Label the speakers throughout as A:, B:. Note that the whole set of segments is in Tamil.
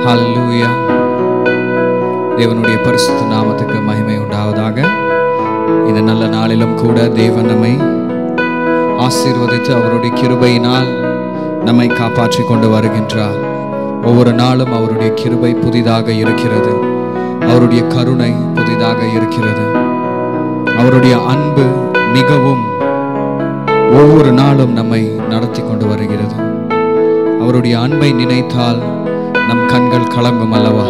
A: ஹalleluya தேவனுடைய பரிசுத்த நாமத்துக்கு மகிமை உண்டாவதாக இந்த நல்ல நாளிலும் கூட தேவன் நம்மை ஆசீர்வதித்து அவருடைய கிருபையினால் நம்மை காப்பாற்றி கொண்டு வருகின்றார் ஒவ்வொரு நாளும் அவருடைய கிருபை புதிதாக இருக்கிறது அவருடைய கருணை புதிதாக இருக்கிறது அவருடைய அன்பு மிகவும் ஒவ்வொரு நாளும் நம்மை நடத்தி கொண்டு வருகிறது அவருடைய அன்பை நினைத்தால் நம் கண்கள் கலங்கும் அல்லவா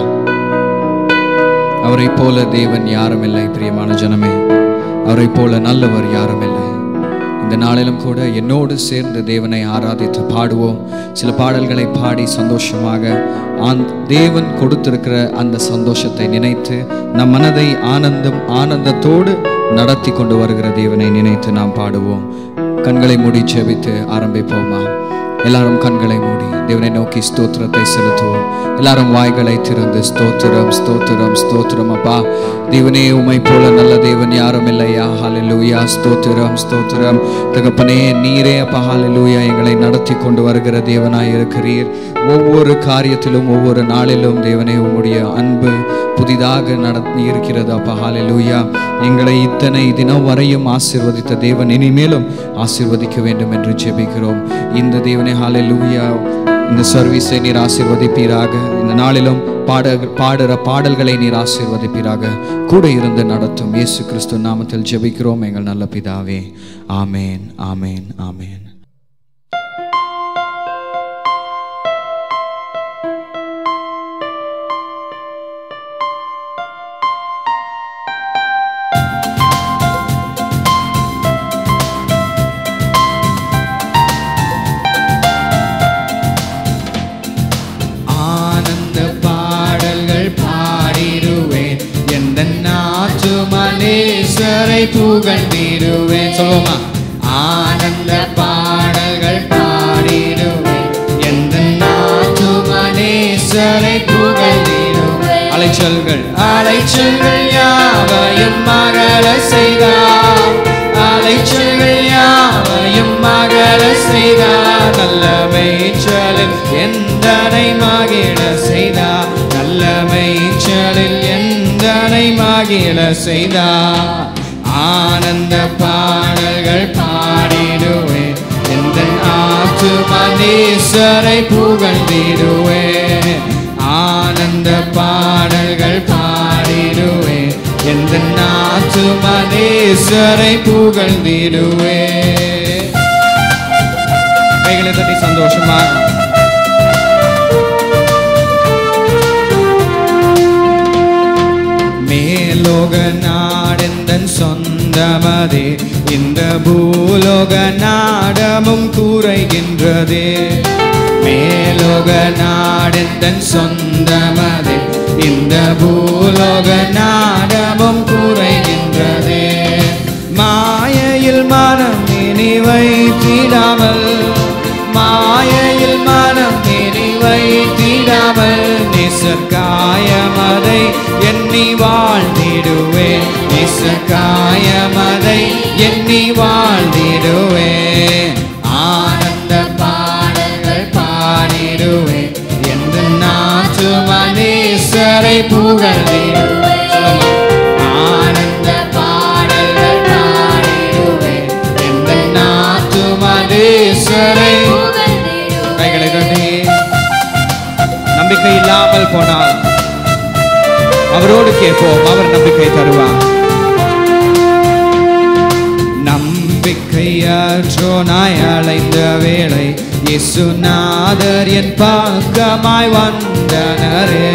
A: அவரை போல தேவன் யாரும் இல்லை பிரியமான ஜனமே அவரை போல நல்லவர் யாரும் இல்லை இந்த நாளிலும் கூட என்னோடு சேர்ந்து தேவனை ஆராதித்து பாடுவோம் சில பாடல்களை பாடி சந்தோஷமாக ஆன் தேவன் கொடுத்திருக்கிற அந்த சந்தோஷத்தை நினைத்து நம் மனதை ஆனந்தம் ஆனந்தத்தோடு நடத்தி கொண்டு வருகிற தேவனை நினைத்து நாம் பாடுவோம் கண்களை மூடி செபித்து ஆரம்பிப்போமா எல்லாரும் கண்களை மூடி தேவனை நோக்கி ஸ்தோத்திரத்தை செலுத்துவோம் எல்லாரும் வாய்களை திறந்து ஸ்தோத்திரம் ஸ்தோத்திரம் ஸ்தோத்திரம் அப்பா தேவனே உமை போல நல்ல தேவன் யாரும் இல்லையா ஹalleluya ஸ்தோத்திரம் ஸ்தோத்திரம் தகப்பனே நீரே அப்பா ஹalleluya எங்களை நடத்தி கொண்டு வருகிற தேவனாய் இருக்கிறீர் ஒவ்வொரு காரியத்திலும் ஒவ்வொரு நாளிலும் தேவனே உம்முடைய அன்பு புதிதாக நடத்தி இருக்கிறது அப்பா ஹalleluya எங்களை இத்தனை தினம் வரையும் ஆசீர்வதித்த தேவன் இனிமேலும் ஆசீர்வதிக்க வேண்டும் என்று ஜெபிக்கிறோம் இந்த தேவனே ஹalleluya இந்த சர்வீஸை நீர் ஆசீர்வதிப்பீராக இந்த நாளிலும் பாட பாடுற பாடல்களை நீர் ஆசீர்வதிப்பீராக கூட இருந்து நடத்தும் இயேசு கிறிஸ்து நாமத்தில் ஜெபிக்கிறோம் எங்கள் நல்ல பிதாவே ஆமேன் ஆமேன் ஆமேன்
B: ஆனந்த பாடல்கள் பாடிடுவேன் எந்த நாற்று மனேஸ்வரை புகழ்ந்திடுவேன் சொல்லுவோமா ஆனந்த பாடல்கள் பாடிடுவேன் எந்த நாற்று மனேஸ்வரை புகழ்ந்திடுவேன் அலைச்சல்கள் அலைச்சல்கள் யாவையும் மகள செய்தார் அலைச்சல்கள் யாவையும் மகள செய்தார் நல்ல மேய்ச்சலில் எந்தனை மகிழ செய்தார் நல்ல மேய்ச்சலில் எந்தனை மகிழ செய்தார் ஆனந்த பாடல்கள் பாடிடுவேன் எந்த ஆற்று மனேஸ்வரை புகழ்ந்திடுவேன் ஆனந்த பாடல்கள் பாடிடுவேன் எந்த நாற்று மனேஸ்வரை புகழ்ந்திடுவேன் கைகளை தட்டி சந்தோஷமா மேலோக நாடெந்தன் சொந்தமதே இந்த பூலோக நாடமும் கூறைகின்றதே மேலோக நாடெந்தன் சொந்தமதே இந்த பூலோக நாடமும் கூறைகின்றதே மாயையில் மனம் இனி வைத்திடாமல் மாயையில் மனம் இனி வைத்திடாமல் நிசர்காயமதை எண்ணி வாழ்ந்திடுவேன் நிசர்காயமதை எண்ணி வாழ்ந்திடுவேன் ஆனந்த பாடல்கள் பாடிடுவேன் எந்த நாற்று மனேஸ்வரை புகழ்ந்திடுவேன் சொல்லுங்க. ஆனந்த பாடல்கள் பாடிடுவேன் எந்த நாற்று மனேஸ்வரை கைகளை தட்டி நம்பிக்கை இல்லாமல் போனால் அவரோடு கேட்போம் அவர் நம்பிக்கை தருவார் நம்பிக்கையற்றோனாய் அலைந்த வேளை இசுநாதர் என் பக்கமாய் வந்தனரே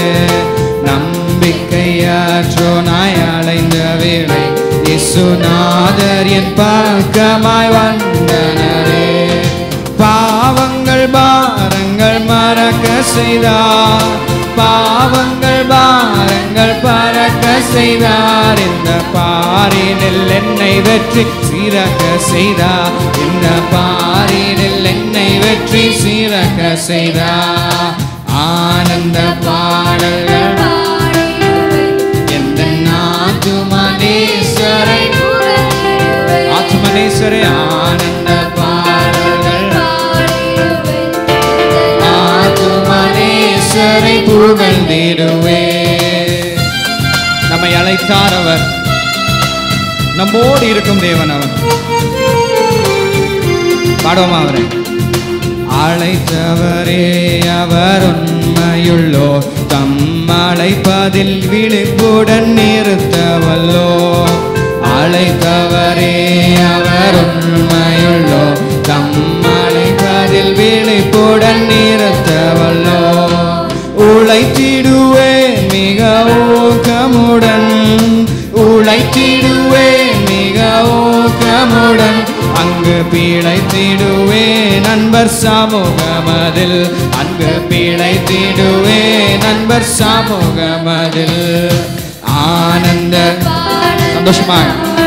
B: நம்பிக்கையற்றோனாய் அலைந்த வேளை இசுநாதர் என் பக்கமாய் வந்தனரே பாவங்கள் பாரங்கள் மறக்க செய்தார் பாவங்கள் பாரங்கள் பறக்க செய்தார் இந்த பாரினில் என்னை வெற்றி சீரக்க செய்தார் இந்த பாரினில் என்னை வெற்றி சீரக்க செய்தார் ஆனந்த பாடல்கள் எந்த நாட்டு மனேஸ்வரை ஆத்மனேஸ்வரை ஆனந்த பாடல்கள் ஆத்துமனேஸ்வரை புகழ்ந்திடுவே புகழ்ந்திடுவே
A: நம்மை அழைத்தார் அவர் நம்மோடு இருக்கும் தேவன் அவர் பாடுவோமா அவரை
B: அழைத்தவரே அவர் உண்மையுள்ளோ தம் அழைப்பதில் விழிப்புடன் நிறுத்தவல்லோ அழைத்தவரே அவர் உண்மையுள்ளோ தம் அழைப்பதில் விழிப்புடன் நிறுத்தவல்லோ உழைத்திடுவே மிக ஊக்கமுடன் உழைத்திடுவே மிக ஊக்கமுடன் அங்கு பிழைத்திடுவே நண்பர் சமூகமதில் அங்கு பிழைத்திடுவே நண்பர் சமூகமதில் ஆனந்த
A: சந்தோஷமா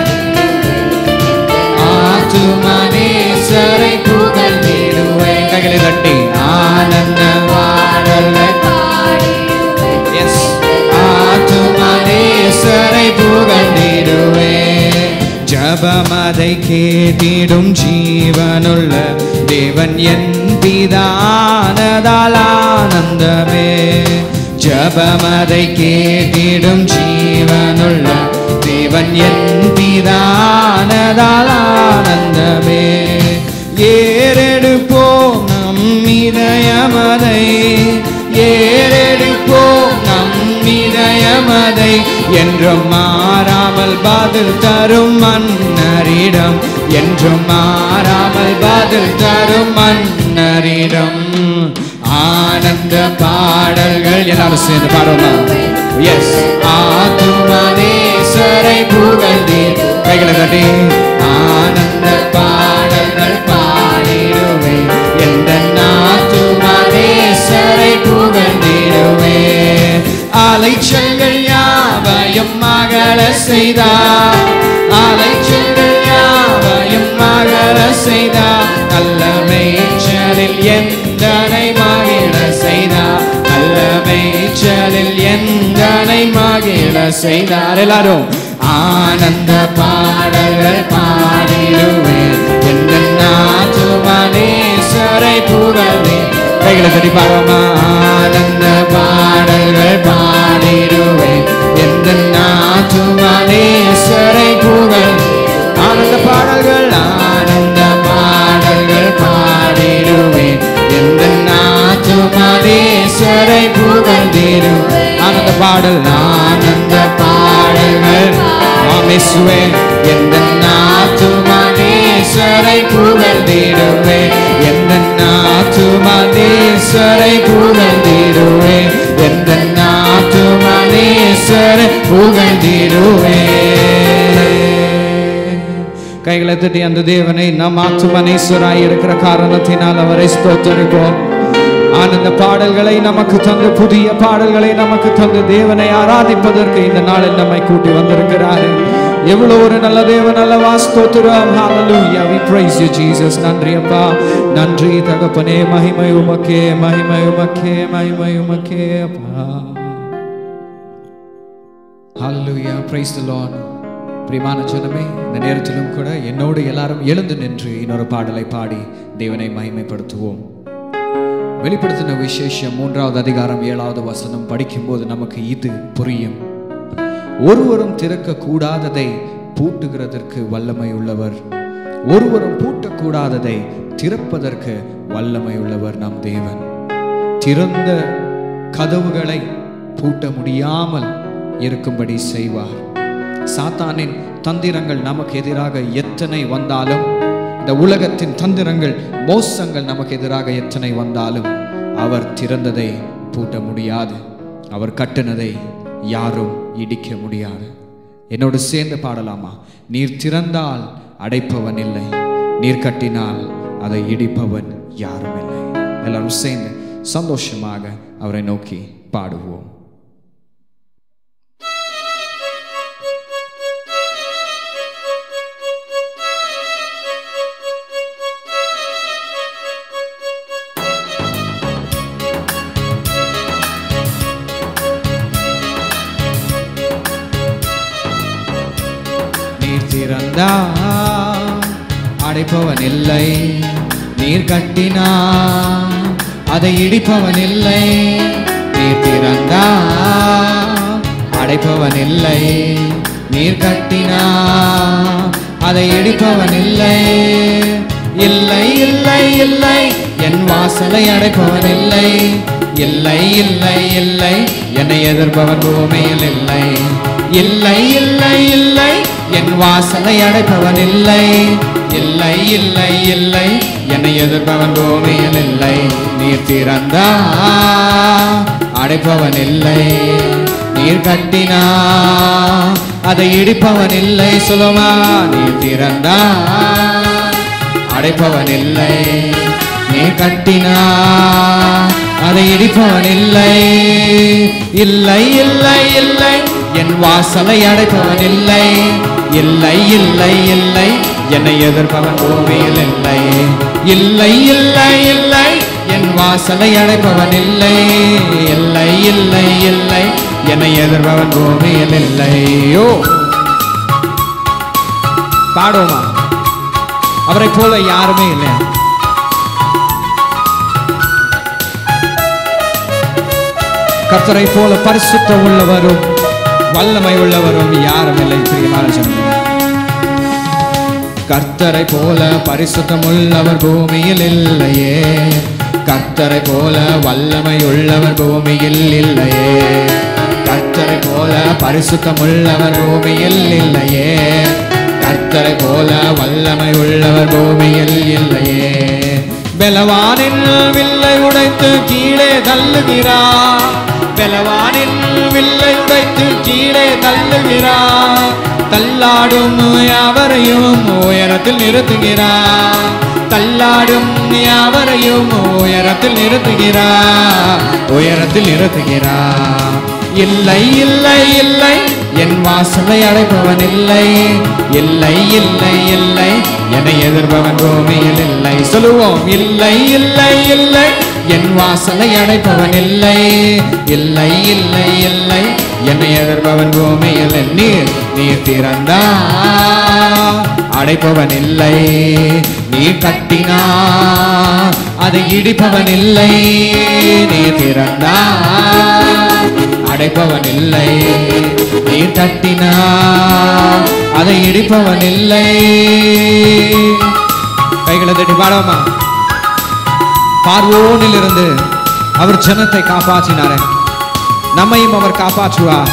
B: ஆத்துமனேசரை புகழ்ந்திடுவே
A: கைகளை தட்டி
B: ஆனந்த பாடல்கள்
A: எஸ்
B: ஆத்துமனேசரை புகழ்ந்திடுவே ஜபமதை கேட்டிடும் ஜீவனுள்ள தேவன் என் பிதானதால் ஆனந்தமே ஜபமதை கேட்டிடும் ஜீவனுள்ள தேவன் என் பிதானதால் ஆனந்தமே ஏறெடுப்போம் நம் இதயமதை ஏறெடுப்போம் நம் இதயமதை என்றும் மாறாமல் பதில் தரும் மன்னரிடம் என்றும் மாறாமல் பதில் தரும் மன்னரிடம் ஆனந்த பாடல்கள் எல்லாரும் சேர்ந்து பாடுவோமா எஸ் ஆத்துமனேஸ்வரை புகழ்ந்தீர் கைகளை தட்டி ஆனந்த பாடல்கள் பாடிடுவே எந்த நாத்துமனேஸ்வரை புகழ்ந்திடுவே அலைச்சல்கள் யாவையும் மகள செய்தார் அலைச்சல்கள் யாவையும் மகள செய்தார் நல்ல மேய்ச்சலில் எந்தனை மகிழ செய்தார் நல்ல மேய்ச்சலில் எந்தனை மகிழ செய்தார் எல்லாரும் ஆனந்த பாடல்கள் பாடிடுவேன் எந்த நாத்துமனேஸ்வரை புகழ்வே கைகளை தட்டி பாடுவோமா ஆனந்த பாடல்கள் பாடிடுவேன் எந்த நாத்துமனேஸ்வரை புகழ் ஆனந்த பாடல்கள் ஆனந்த பாடல்கள் பாடிடுவேன் எந்த நாத்துமனேஸ்வரை புகழ்ந்திடும் ஆனந்த பாடல் ஆனந்த பாடல்கள் ஆமேசுவே எந்த நாத்துமனேஸ்வரை புகழ்ந்திடுவே எந்த நாத்துமனேஸ்வரை புகழ்ந்திடுவே எந்த நாத்துமனேஸ்வரை புகழ்ந்திடுவே
A: கைகளை தட்டி அந்த தேவனை நம் ஆத்துமனேஸ்வராய் இருக்கிற காரணத்தினால் அவரை ஸ்தோத்தரிப்போம் ஆனந்த பாடல்களை நமக்கு தந்து புதிய பாடல்களை நமக்கு தந்து தேவனை ஆராதிப்பதற்கு இந்த நாளில் நம்மை கூட்டி வந்திருக்கிறாரு எவ்வளவு ஒரு நல்ல தேவன் அல்லவா ஸ்தோத்திரம் hallelujah we praise you jesus நன்றி அப்பா நன்றி தகப்பனே மகிமை உமக்கே மகிமை உமக்கே மகிமை உமக்கே அப்பா hallelujah praise the lord பிரியமான ஜனமே இந்த நேரத்திலும் கூட என்னோடு எல்லாரும் எழுந்து நின்று இன்னொரு பாடலை பாடி தேவனை மகிமைப்படுத்துவோம் வெளிப்படுத்தின விசேஷம் மூன்றாவது அதிகாரம் ஏழாவது வசனம் படிக்கும்போது நமக்கு இது புரியும் ஒருவரும் திறக்க கூடாததை பூட்டுகிறதற்கு வல்லமை உள்ளவர் ஒருவரும் பூட்டக்கூடாததை திறப்பதற்கு வல்லமை உள்ளவர் நம் தேவன் திறந்த கதவுகளை பூட்ட முடியாமல் இருக்கும்படி செய்வார் சாத்தானின் தந்திரங்கள் நமக்கு எதிராக எத்தனை வந்தாலும் இந்த உலகத்தின் தந்திரங்கள் மோசங்கள் நமக்கு எதிராக எத்தனை வந்தாலும் அவர் திறந்ததை பூட்ட முடியாது அவர் கட்டினதை யாரும் இடிக்க முடியாது என்னோடு சேர்ந்து பாடலாமா நீர் திறந்தால் அடைப்பவன் இல்லை நீர் கட்டினால் அதை இடிப்பவன் யாரும் இல்லை எல்லாரும் சேர்ந்து சந்தோஷமாக அவரை நோக்கி பாடுவோம்
B: நீர் திறந்தா அடைப்பவன் இல்லை நீர் கட்டினா அதை இடிப்பவன் இல்லை நீர் திறந்தா அடைப்பவன் இல்லை நீர் கட்டினா அதை இடிப்பவன் இல்லை இல்லை இல்லை இல்லை என் வாசலை அடைப்பவன் இல்லை இல்லை இல்லை இல்லை என்னை எதிர்ப்பவன் பூமியில் இல்லை இல்லை இல்லை இல்லை என் வாசலை அடைப்பவன் இல்லை இல்லை இல்லை இல்லை என்னை எதிர்ப்பவன் பூமியில் இல்லை நீர் திறந்தா அடைப்பவன் இல்லை நீர் கட்டினா அதை இடிப்பவன் இல்லை சொல்லுமா நீர் திறந்தா அடைப்பவன் இல்லை நீ கட்டினா அதை இடிப்பவன் இல்லை இல்லை இல்லை இல்லை என் வாசலை அடைப்பவன் இல்லை இல்லை இல்லை இல்லை என்னை எதிர்ப்பவன் பூமியில் இல்லை இல்லை இல்லை இல்லை என் வாசலை அடைப்பவன் இல்லை இல்லை இல்லை இல்லை என்னை எதிர்ப்பவன் பூமியில் இல்லையோ பாடுவோமா அவரை போல யாருமே இல்லை கர்த்தரை போல பரிசுத்தம் உள்ளவரும் வல்லமை உள்ளவரும் யாரும் இல்லை பிரியமான ஜனமே. கர்த்தரை போல பரிசுத்தம் உள்ளவர் பூமியில் இல்லையே கர்த்தரை போல வல்லமை உள்ளவர் பூமியில் இல்லையே கர்த்தரை போல பரிசுத்தம் உள்ளவர் பூமியில் இல்லையே கர்த்தரை போல வல்லமை உள்ளவர் பூமியில் இல்லையே பெலவானின் வில்லை உடைத்து கீழே தள்ளுகிறார் பெலவானின் வில்லை உடைத்து கீழே தள்ளுகிறார் தள்ளாடும் யாவரையும் உயரத்தில் நிறுத்துகிறார் தள்ளாடும் யாவரையும் உயரத்தில் நிறுத்துகிறார் உயரத்தில் நிறுத்துகிறார் இல்லை இல்லை இல்லை என் வாசலை அடைப்பவன் இல்லை இல்லை இல்லை இல்லை என்னை எதிர்ப்பவன் பூமியில் இல்லை சொல்லுவோம் இல்லை இல்லை இல்லை என் வாசலை அடைப்பவன் இல்லை இல்லை இல்லை இல்லை என்னை எதிர்ப்பவன் பூமியில் நீர் நீர் திறந்தா அடைப்பவன் இல்லை நீர் கட்டினா அதை இடிப்பவன் இல்லை நீர் திறந்தா அடைப்பவன் இல்லை நீர் தட்டினா அதை இடிப்பவன் இல்லை கைகளை தட்டி பாடமா பார்வோனில் இருந்து அவர் ஜனத்தை காப்பாற்றினாரே நம்மையும் அவர் காப்பாற்றுவார்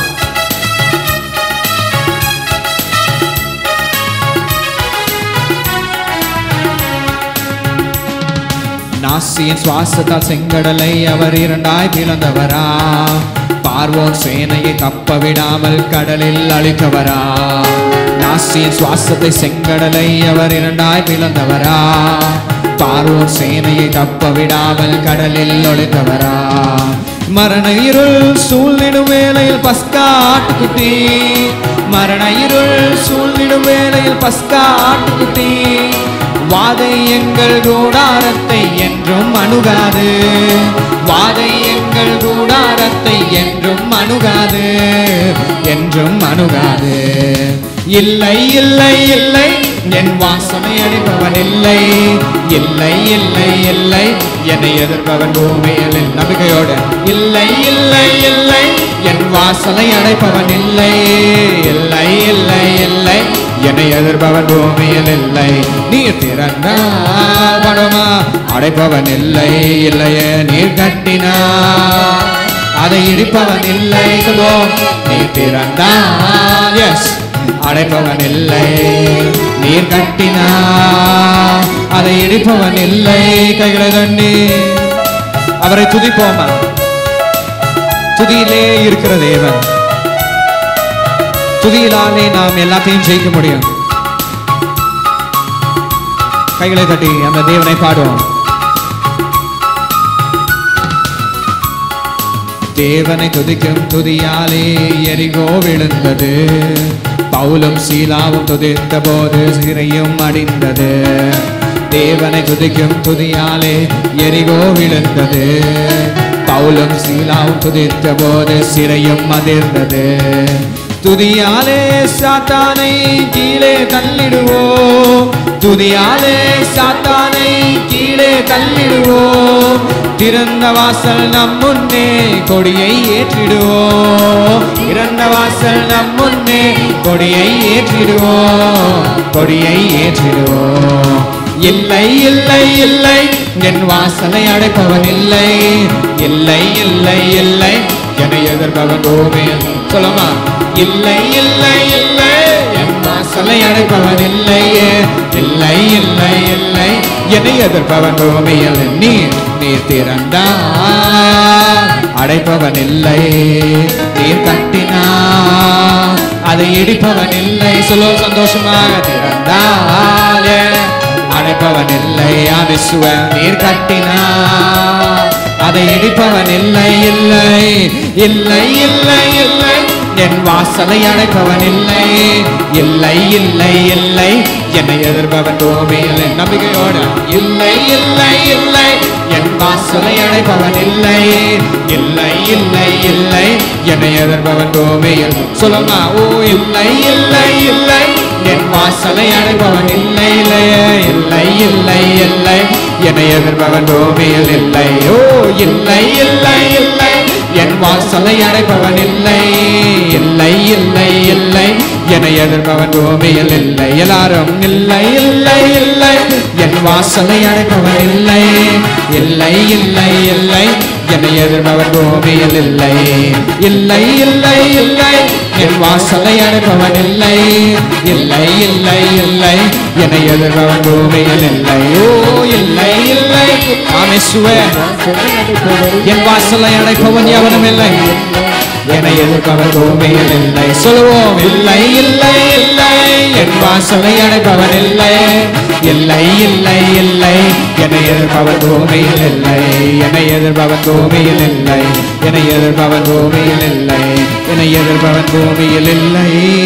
B: நாசியின் சுவாசத்தால் செங்கடலை அவர் இரண்டாய் பிளந்தவரா பார்வோன் சேனையை தப்ப விடாமல் கடலில் அழித்தவரா நாசியின் சுவாசத்தை செங்கடலை அவர் இரண்டாய் பிளந்தவரா பார்வோன் சேனையை தப்ப விடாமல் கடலில் ஒழித்தவரா மரண இருள் சூழ்நிடும் வேளையில் பஸ்கா ஆட்டுக்குட்டி மரண இருள் சூழ்நிடும் வேளையில் பஸ்கா ஆட்டுக்குட்டி வாதை எங்கள் கூடாரத்தை என்றும் அணுகாது வாதை எங்கள் கூடாரத்தை என்றும் அணுகாது என்றும் அணுகாது இல்லை இல்லை இல்லை என் வாசனை அடைப்பவன் இல்லை இல்லை இல்லை இல்லை என்னை எதிர்ப்பவன் பூமியில் இல்லை. நம்பிக்கையோடு இல்லை இல்லை இல்லை என் வாசலை அடைப்பவன் இல்லை இல்லை இல்லை இல்லை என்னை எதிர்ப்பவன் பூமியில் இல்லை நீர் திறந்தால் படமா அடைப்பவன் இல்லை இல்லையே நீர் கட்டினா அதை இடிப்பவன் இல்லை சொல்வோம் நீர் திறந்தால் எஸ் அடைப்பவன் இல்லை நீர் கட்டினா அதை இடிப்பவன் இல்லை கைகளை தண்ணி அவரை துதிப்போமா துதியிலே இருக்கிற தேவன் துதியிலாலே நாம் எல்லாத்தையும் ஜெயிக்க முடியும் கைகளை தட்டி அந்த தேவனை பாடுவோம் தேவனை துதிக்கும் துதியாலே எரிகோ விழுந்தது பவுலும் சீலாவும் துதித்த போது சிறையும் அடிந்தது தேவனை துதிக்கும் துதியாலே எரிகோ விழுந்தது பவுலும் சீலாவும் துதித்த போது சிறையும் அதிர்ந்தது துதியாலே சாத்தானை கீழே தள்ளிடுவோம் துதியாலே சாத்தானை கீழே தள்ளிடுவோம் திறந்த வாசல் நம் முன்னே கொடியை ஏற்றிடுவோம் திறந்த வாசல் நம் முன்னே கொடியை ஏற்றிடுவோம் கொடியை ஏற்றிடுவோம் இல்லை இல்லை இல்லை என் வாசலை அடைப்பவன் இல்லை இல்லை இல்லை இல்லை என்னை எதிர்ப்பவன் ஓமே சொல்லுமா இல்லை இல்லை இல்லை என் வாசலை அடைப்பவன் இல்லையே இல்லை இல்லை இல்லை என்னை எதிர்ப்பவன் பூமியில் நீர் நீர் திறந்தார் அடைப்பவன் இல்லை நீர் கட்டினார் அதை இடிப்பவன் இல்லை சொல்லோ சந்தோஷமாக திறந்தாலே அடைப்பவன் இல்லை அபிசுவ நீர் கட்டினார் அதை இடிப்பவன் இல்லை இல்லை இல்லை இல்லை இல்லை என் வாசலை அடைப்பவன் இல்லை இல்லை இல்லை இல்லை என்னை எதிர்ப்பவன் பூமியில் நம்பிக்கையோடு இல்லை இல்லை இல்லை என் வாசலை அடைப்பவன் இல்லை இல்லை இல்லை இல்லை என்னை எதிர்ப்பவன் பூமியில் சொல்லுங்க ஓ இல்லை இல்லை இல்லை என் வாசலை அடைப்பவன் இல்லை இல்லையே இல்லை இல்லை இல்லை என்னை எதிர்ப்பவன் பூமியில் இல்லை ஓ இல்லை இல்லை இல்லை என் வாசலை அடைப்பவன் இல்லை இல்லை இல்லை இல்லை என்னை எதிர்ப்பவன் பூமியில் இல்லை எல்லாரும் இல்லை இல்லை இல்லை என் வாசலை அடைப்பவன் இல்லை இல்லை இல்லை இல்லை என்னை எதிர்ப்பவன் பூமியில் இல்லை இல்லை இல்லை இல்லை என் வாசலை அடைப்பவன் இல்லை இல்லை இல்லை இல்லை என்னை எதிர்ப்பவன் பூமியில் இல்லை ஓ இல்லை இல்லை ஆமெசுவே என் வாசலை அடைப்பவன் எவனும் இல்லை என்னை எதிர்ப்பவன் பூமியில் இல்லை சொல்லுவோம் இல்லை இல்லை இல்லை என் வாசலை அடைப்பவன் இல்லை இல்லை இல்லை இல்லை என்னை எதிர்ப்பவன் பூமியில் இல்லை என்னை எதிர்ப்பவன் பூமியில் இல்லை என்னை எதிர்ப்பவன் பூமியில் இல்லை என்னை எதிர்ப்பவன் பூமியில் இல்லை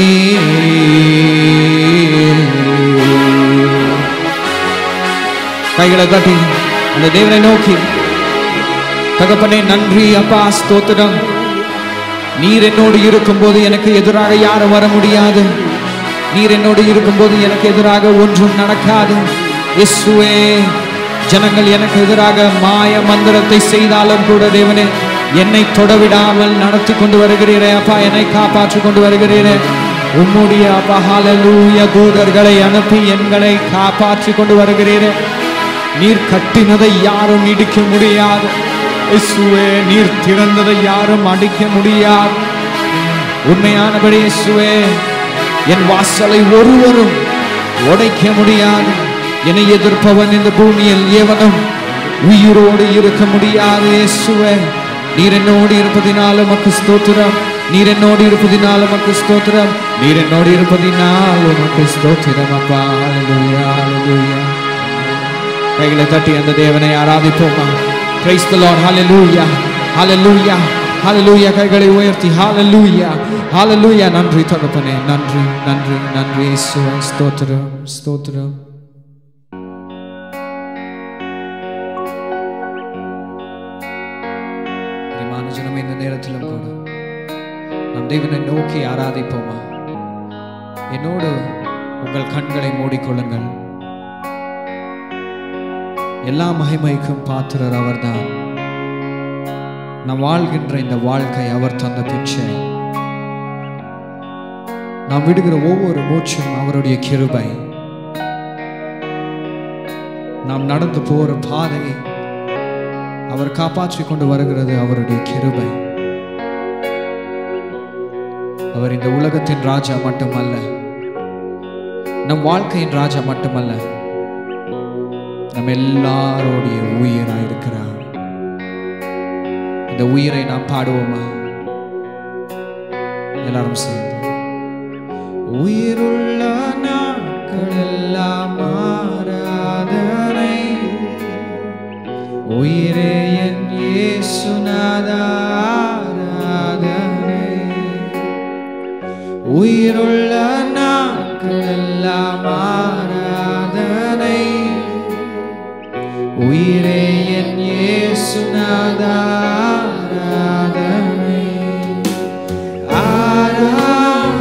B: கைகளை தட்டி அந்த தேவனை நோக்கி தகப்பனே நன்றி அப்பா ஸ்தோத்திரம் நீர் என்னோடு இருக்கும்போது எனக்கு எதிராக யாரும் வர முடியாது நீர் என்னோடு இருக்கும்போது எனக்கு எதிராக ஒன்றும் நடக்காது இயேசுவே ஜனங்கள் எனக்கு எதிராக மாய மந்திரத்தை செய்தாலும் கூட தேவனே என்னை தொடவிடாமல் நடத்தி கொண்டு வருகிறீரே அப்பா என்னை காப்பாற்றி கொண்டு வருகிறீரே உம்முடைய அப்பா ஹalleluya தூதர்களை அனுப்பி எங்களை காப்பாற்றி கொண்டு வருகிறீரே நீர் கட்டினதை யாரும் இடிக்க முடியாது இயேசுவே நீர் திறந்ததை யாரும் அடிக்க முடியாது உண்மையானபடி இயேசுவே என் வாசலை ஒருவரும் உடைக்க முடியாது என்னை எதிர்ப்பவன் இந்த பூமியில் எவனும் உயிரோடு இருக்க முடியாது இயேசுவே நீர் என்னோடு இருப்பதினால் உமக்கு ஸ்தோத்திரம் நீர் என்னோடு இருப்பதினால் உமக்கு ஸ்தோத்திரம் நீர் என்னோடு இருப்பதினால் உமக்கு ஸ்தோத்திரம் அப்பா ஹalleluya ஹalleluya கைகளை தட்டி அந்த தேவனை ஆராதிப்போமா பிரைஸ் தி லார்ட் ஹalleluya ஹalleluya ஹalleluya கைகளை உயர்த்தி ஹalleluya ஹalleluya நன்றி தகப்பனே நன்றி நன்றி நன்றி இயேசுவே ஸ்தோத்திரம் ஸ்தோத்திரம் பிரியமான ஜனமே இந்த நேரத்திலும் கூட நம் தேவனை நோக்கி ஆராதிப்போமா என்னோடு உங்கள் கண்களை மூடிக்கொள்ளுங்கள் எல்லா மகிமைக்கும் பாத்திரர் அவர்தான் நாம் வாழ்கின்ற இந்த வாழ்க்கை அவர் தந்த பிச்சை நாம் விடுகிற ஒவ்வொரு மூச்சும் அவருடைய கிருபை நாம் நடந்து போற பாதை அவர் காப்பாற்றி கொண்டு வருகிறது அவருடைய கிருபை அவர் இந்த உலகத்தின் ராஜா மட்டுமல்ல நம் வாழ்க்கையின் ராஜா மட்டுமல்ல நம்ம எல்லாரோடைய உயிராயிருக்கிறார் இந்த உயிரை நாம் பாடுவோமா எல்லாரும் சேர்ந்து உயிருள்ள நாட்கள் எல்லாம் ஆராதனை உயிரே என் இயேசுநாதா ஆராதனை உயிருள்ள நாட்கள் எல்லாம் ஆராதனை உயிரே என் இயேசுநாதா ஆராதனை ஆராதனை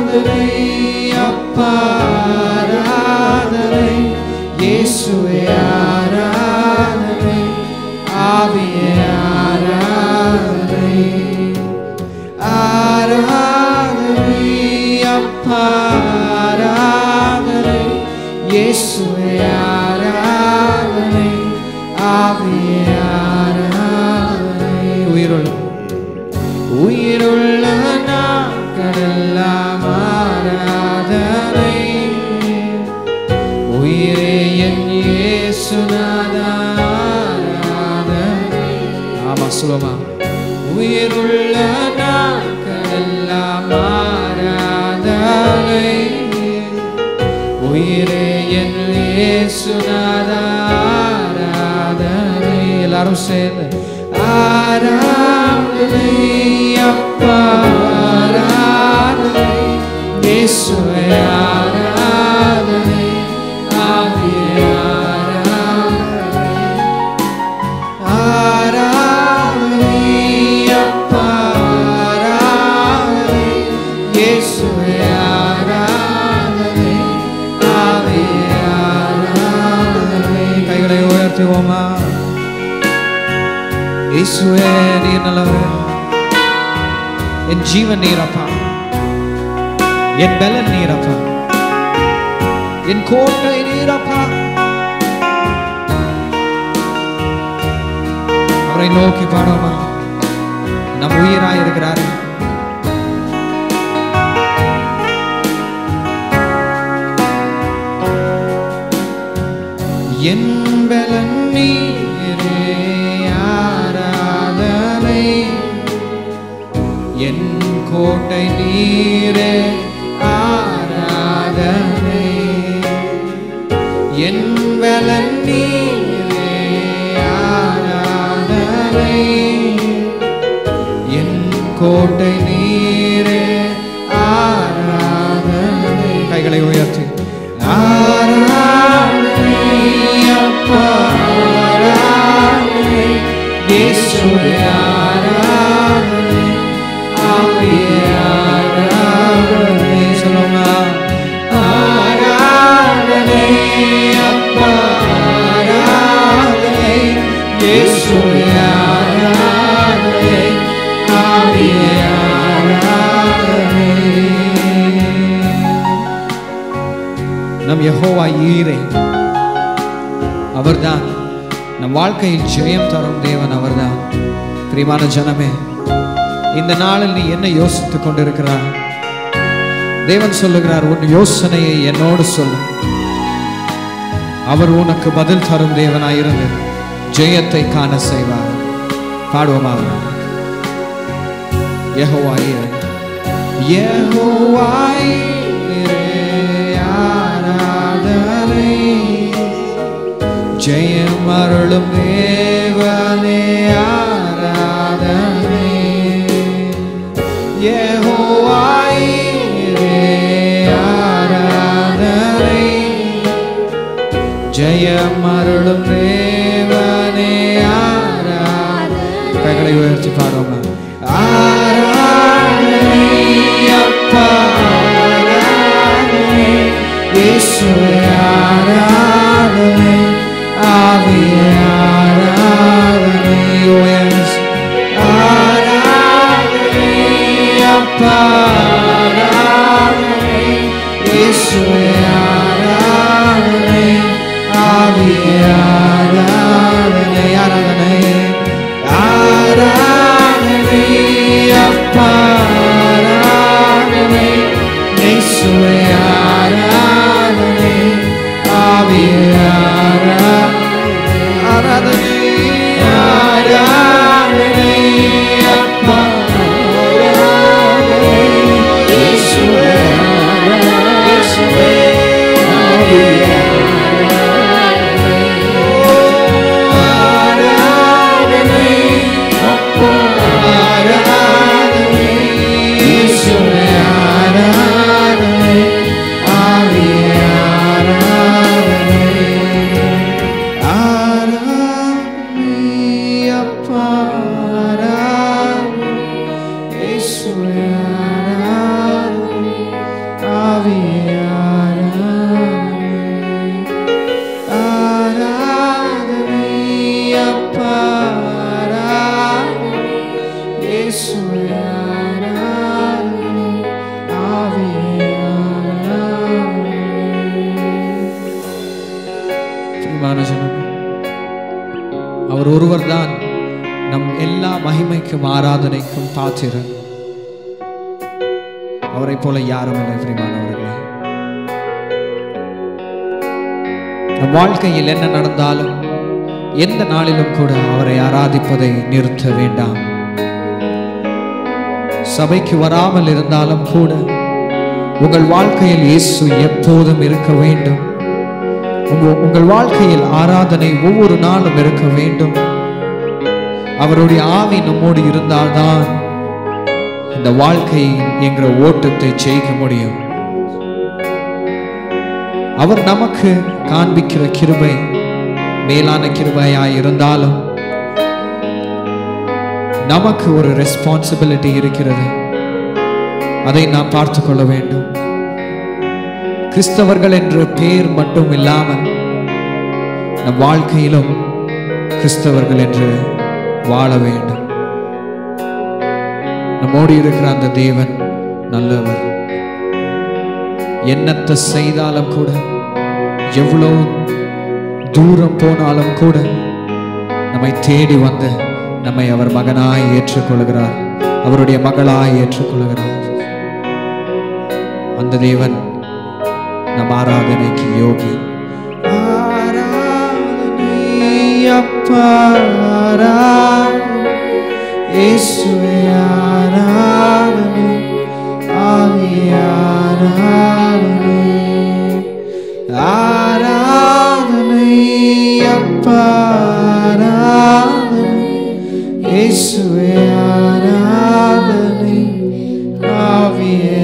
B: உயிருள்ள நாட்களெல்லாம் ஆராதனை உயிரே என் இயேசுநாதா ஆராதனை ஆமா சொல்லுமா உயிருள்ள நாட்களெல்லாம் ஆராதனை உயிரே என் இயேசுநாதா ஆராதனை எல்லாரும் சேர்ந்து ஆராதனை அப்பா ஆராதனை இயேசுவே ஆராதனை ஆவியே ஆராதனை ஆராதனை அப்பா ஆராதனை இயேசுவே ஆராதனை ஆவியே ஆராதனை கைகளை உயர்த்துவோமா இயேசுவே நீர் நல்லவர் என் ஜீவன் நீரப்பா என் பலன் நீரப்பா என் கோட்டை நீரப்பா அவரை நோக்கி பாடோமா நம் உயிராய் இருக்கிறாரு என் பலன் நீரே ஆராதனை என் கோட்டை நீரே ஆராதனை என் பலன் நீரே ஆராதனை என் கோட்டை நீரே ஆராதனை கைகளை உயர்த்தி ஆராதனை அப்பா ஆராதனை இயேசுவே ஆராதனை ஆவியே ஆராதனை சொல்லுமா ஆராதனை அப்பா ஆராதனை இயேசுவே ஆராதனை ஆவியே ஆராதனை நம் யெகோவா ஈரே அவர்தான் நம் வாழ்க்கையில் ஜெயம் தரும் தேவன் அவர்தான் பிரியமான ஜனமே இந்த நாளில் நீ என்ன யோசித்துக் கொண்டிருக்கிறாய் தேவன் சொல்லுகிறார் உன் யோசனையை என்னோடு சொல்லு அவர் உனக்கு பதில் தரும் தேவனாயிருந்து ஜெயத்தை காண செய்வார் பாடுவோமா யெகோவாயிரே யெகோவாயிரே ஆராதனை ஜெயம் அருளும் தேவனே ஆராதனை யெகோவாயிரே ஆராதனை ஜெயம் அருளும் தேவனே ஆராதனை கைகளை உயர்த்தி பாடுவோமா ஆராதனை அப்பா ஆராதனை இயேசுவே ஆராதனை ஆவியே ஆராதனை Oh, yes. ஆராதனை அப்பா ஆராதனை இயேசுவே ஆராதனை ஆவியே ஆராதனை ஆராதனை ஆராதனை அப்பா ஆராதனை இயேசுவே ஆராதனை ஆவியே ஆராதனை ஆராதனை ஆராதனை அப்பா ஆராதனை இயேசுவே ஆராதனை இயேசுவே ஆவியே ஆராதனை அப்பா ஆராதனை இயேசுவே ஆராதனை ஆவியே ஆராதனை ஆராதனை அப்பா ஆராதனை இயேசுவே ஆராதனை ஆவியே ஆராதனை ஆராதனை அப்பா ஆராதனை இயேசுவே ஆராதனை ஆவியே ஆராதனை பிரியமான ஜனமே அவர் ஒருவர்தான் நம் எல்லா மகிமைக்கும்
A: மகிமைக்கும் ஆராதனைக்கும் பாத்திரன் அவரை போல யாரும் இல்லை பிரிமானவர்களே நம் வாழ்க்கையில் என்ன நடந்தாலும் எந்த நாளிலும் கூட அவரை ஆராதிப்பதை நிறுத்த வேண்டாம் சபைக்கு வராமல் இருந்தாலும் கூட உங்கள் வாழ்க்கையில் இயேசு எப்போதும் இருக்க வேண்டும் உங்க- உங்கள் வாழ்க்கையில் ஆராதனை ஒவ்வொரு நாளும் இருக்க வேண்டும் அவருடைய ஆவி நம்மோடு இருந்தால்தான் இந்த வாழ்க்கை என்கிற ஓட்டத்தை ஜெயிக்க முடியும் அவர் நமக்கு காண்பிக்கிற கிருபை மேலான கிருபையாய் இருந்தாலும் நமக்கு ஒரு ரெஸ்பான்சிபிலிட்டி இருக்கிறது அதை நாம் பார்த்து கொள்ள வேண்டும் கிறிஸ்தவர்கள் என்ற பெயர் மட்டும் இல்லாமல் நம் வாழ்க்கையிலும் கிறிஸ்தவர்கள் என்று வாழ வேண்டும் நம்மோடு இருக்கிற அந்த தேவன் நல்லவர் என்னத்தை செய்தாலும் கூட எவ்வளோ தூரம் போனாலும் கூட நம்மை தேடி வந்து நம்மை அவர் மகனாய் ஏற்றுக்கொள்கிறார் அவருடைய மகளாய் ஏற்றுக்கொள்கிறார் அந்த தேவன் நம் ஆராதனைக்கு யோகி ஆராதனை அப்பா ஆராதனை இயேசுவே ஆராதனை ஆவி ஆராதனை ஆராதனை அப்பா ஆராதனை இயேசுவே ஆராதனை ஆவியே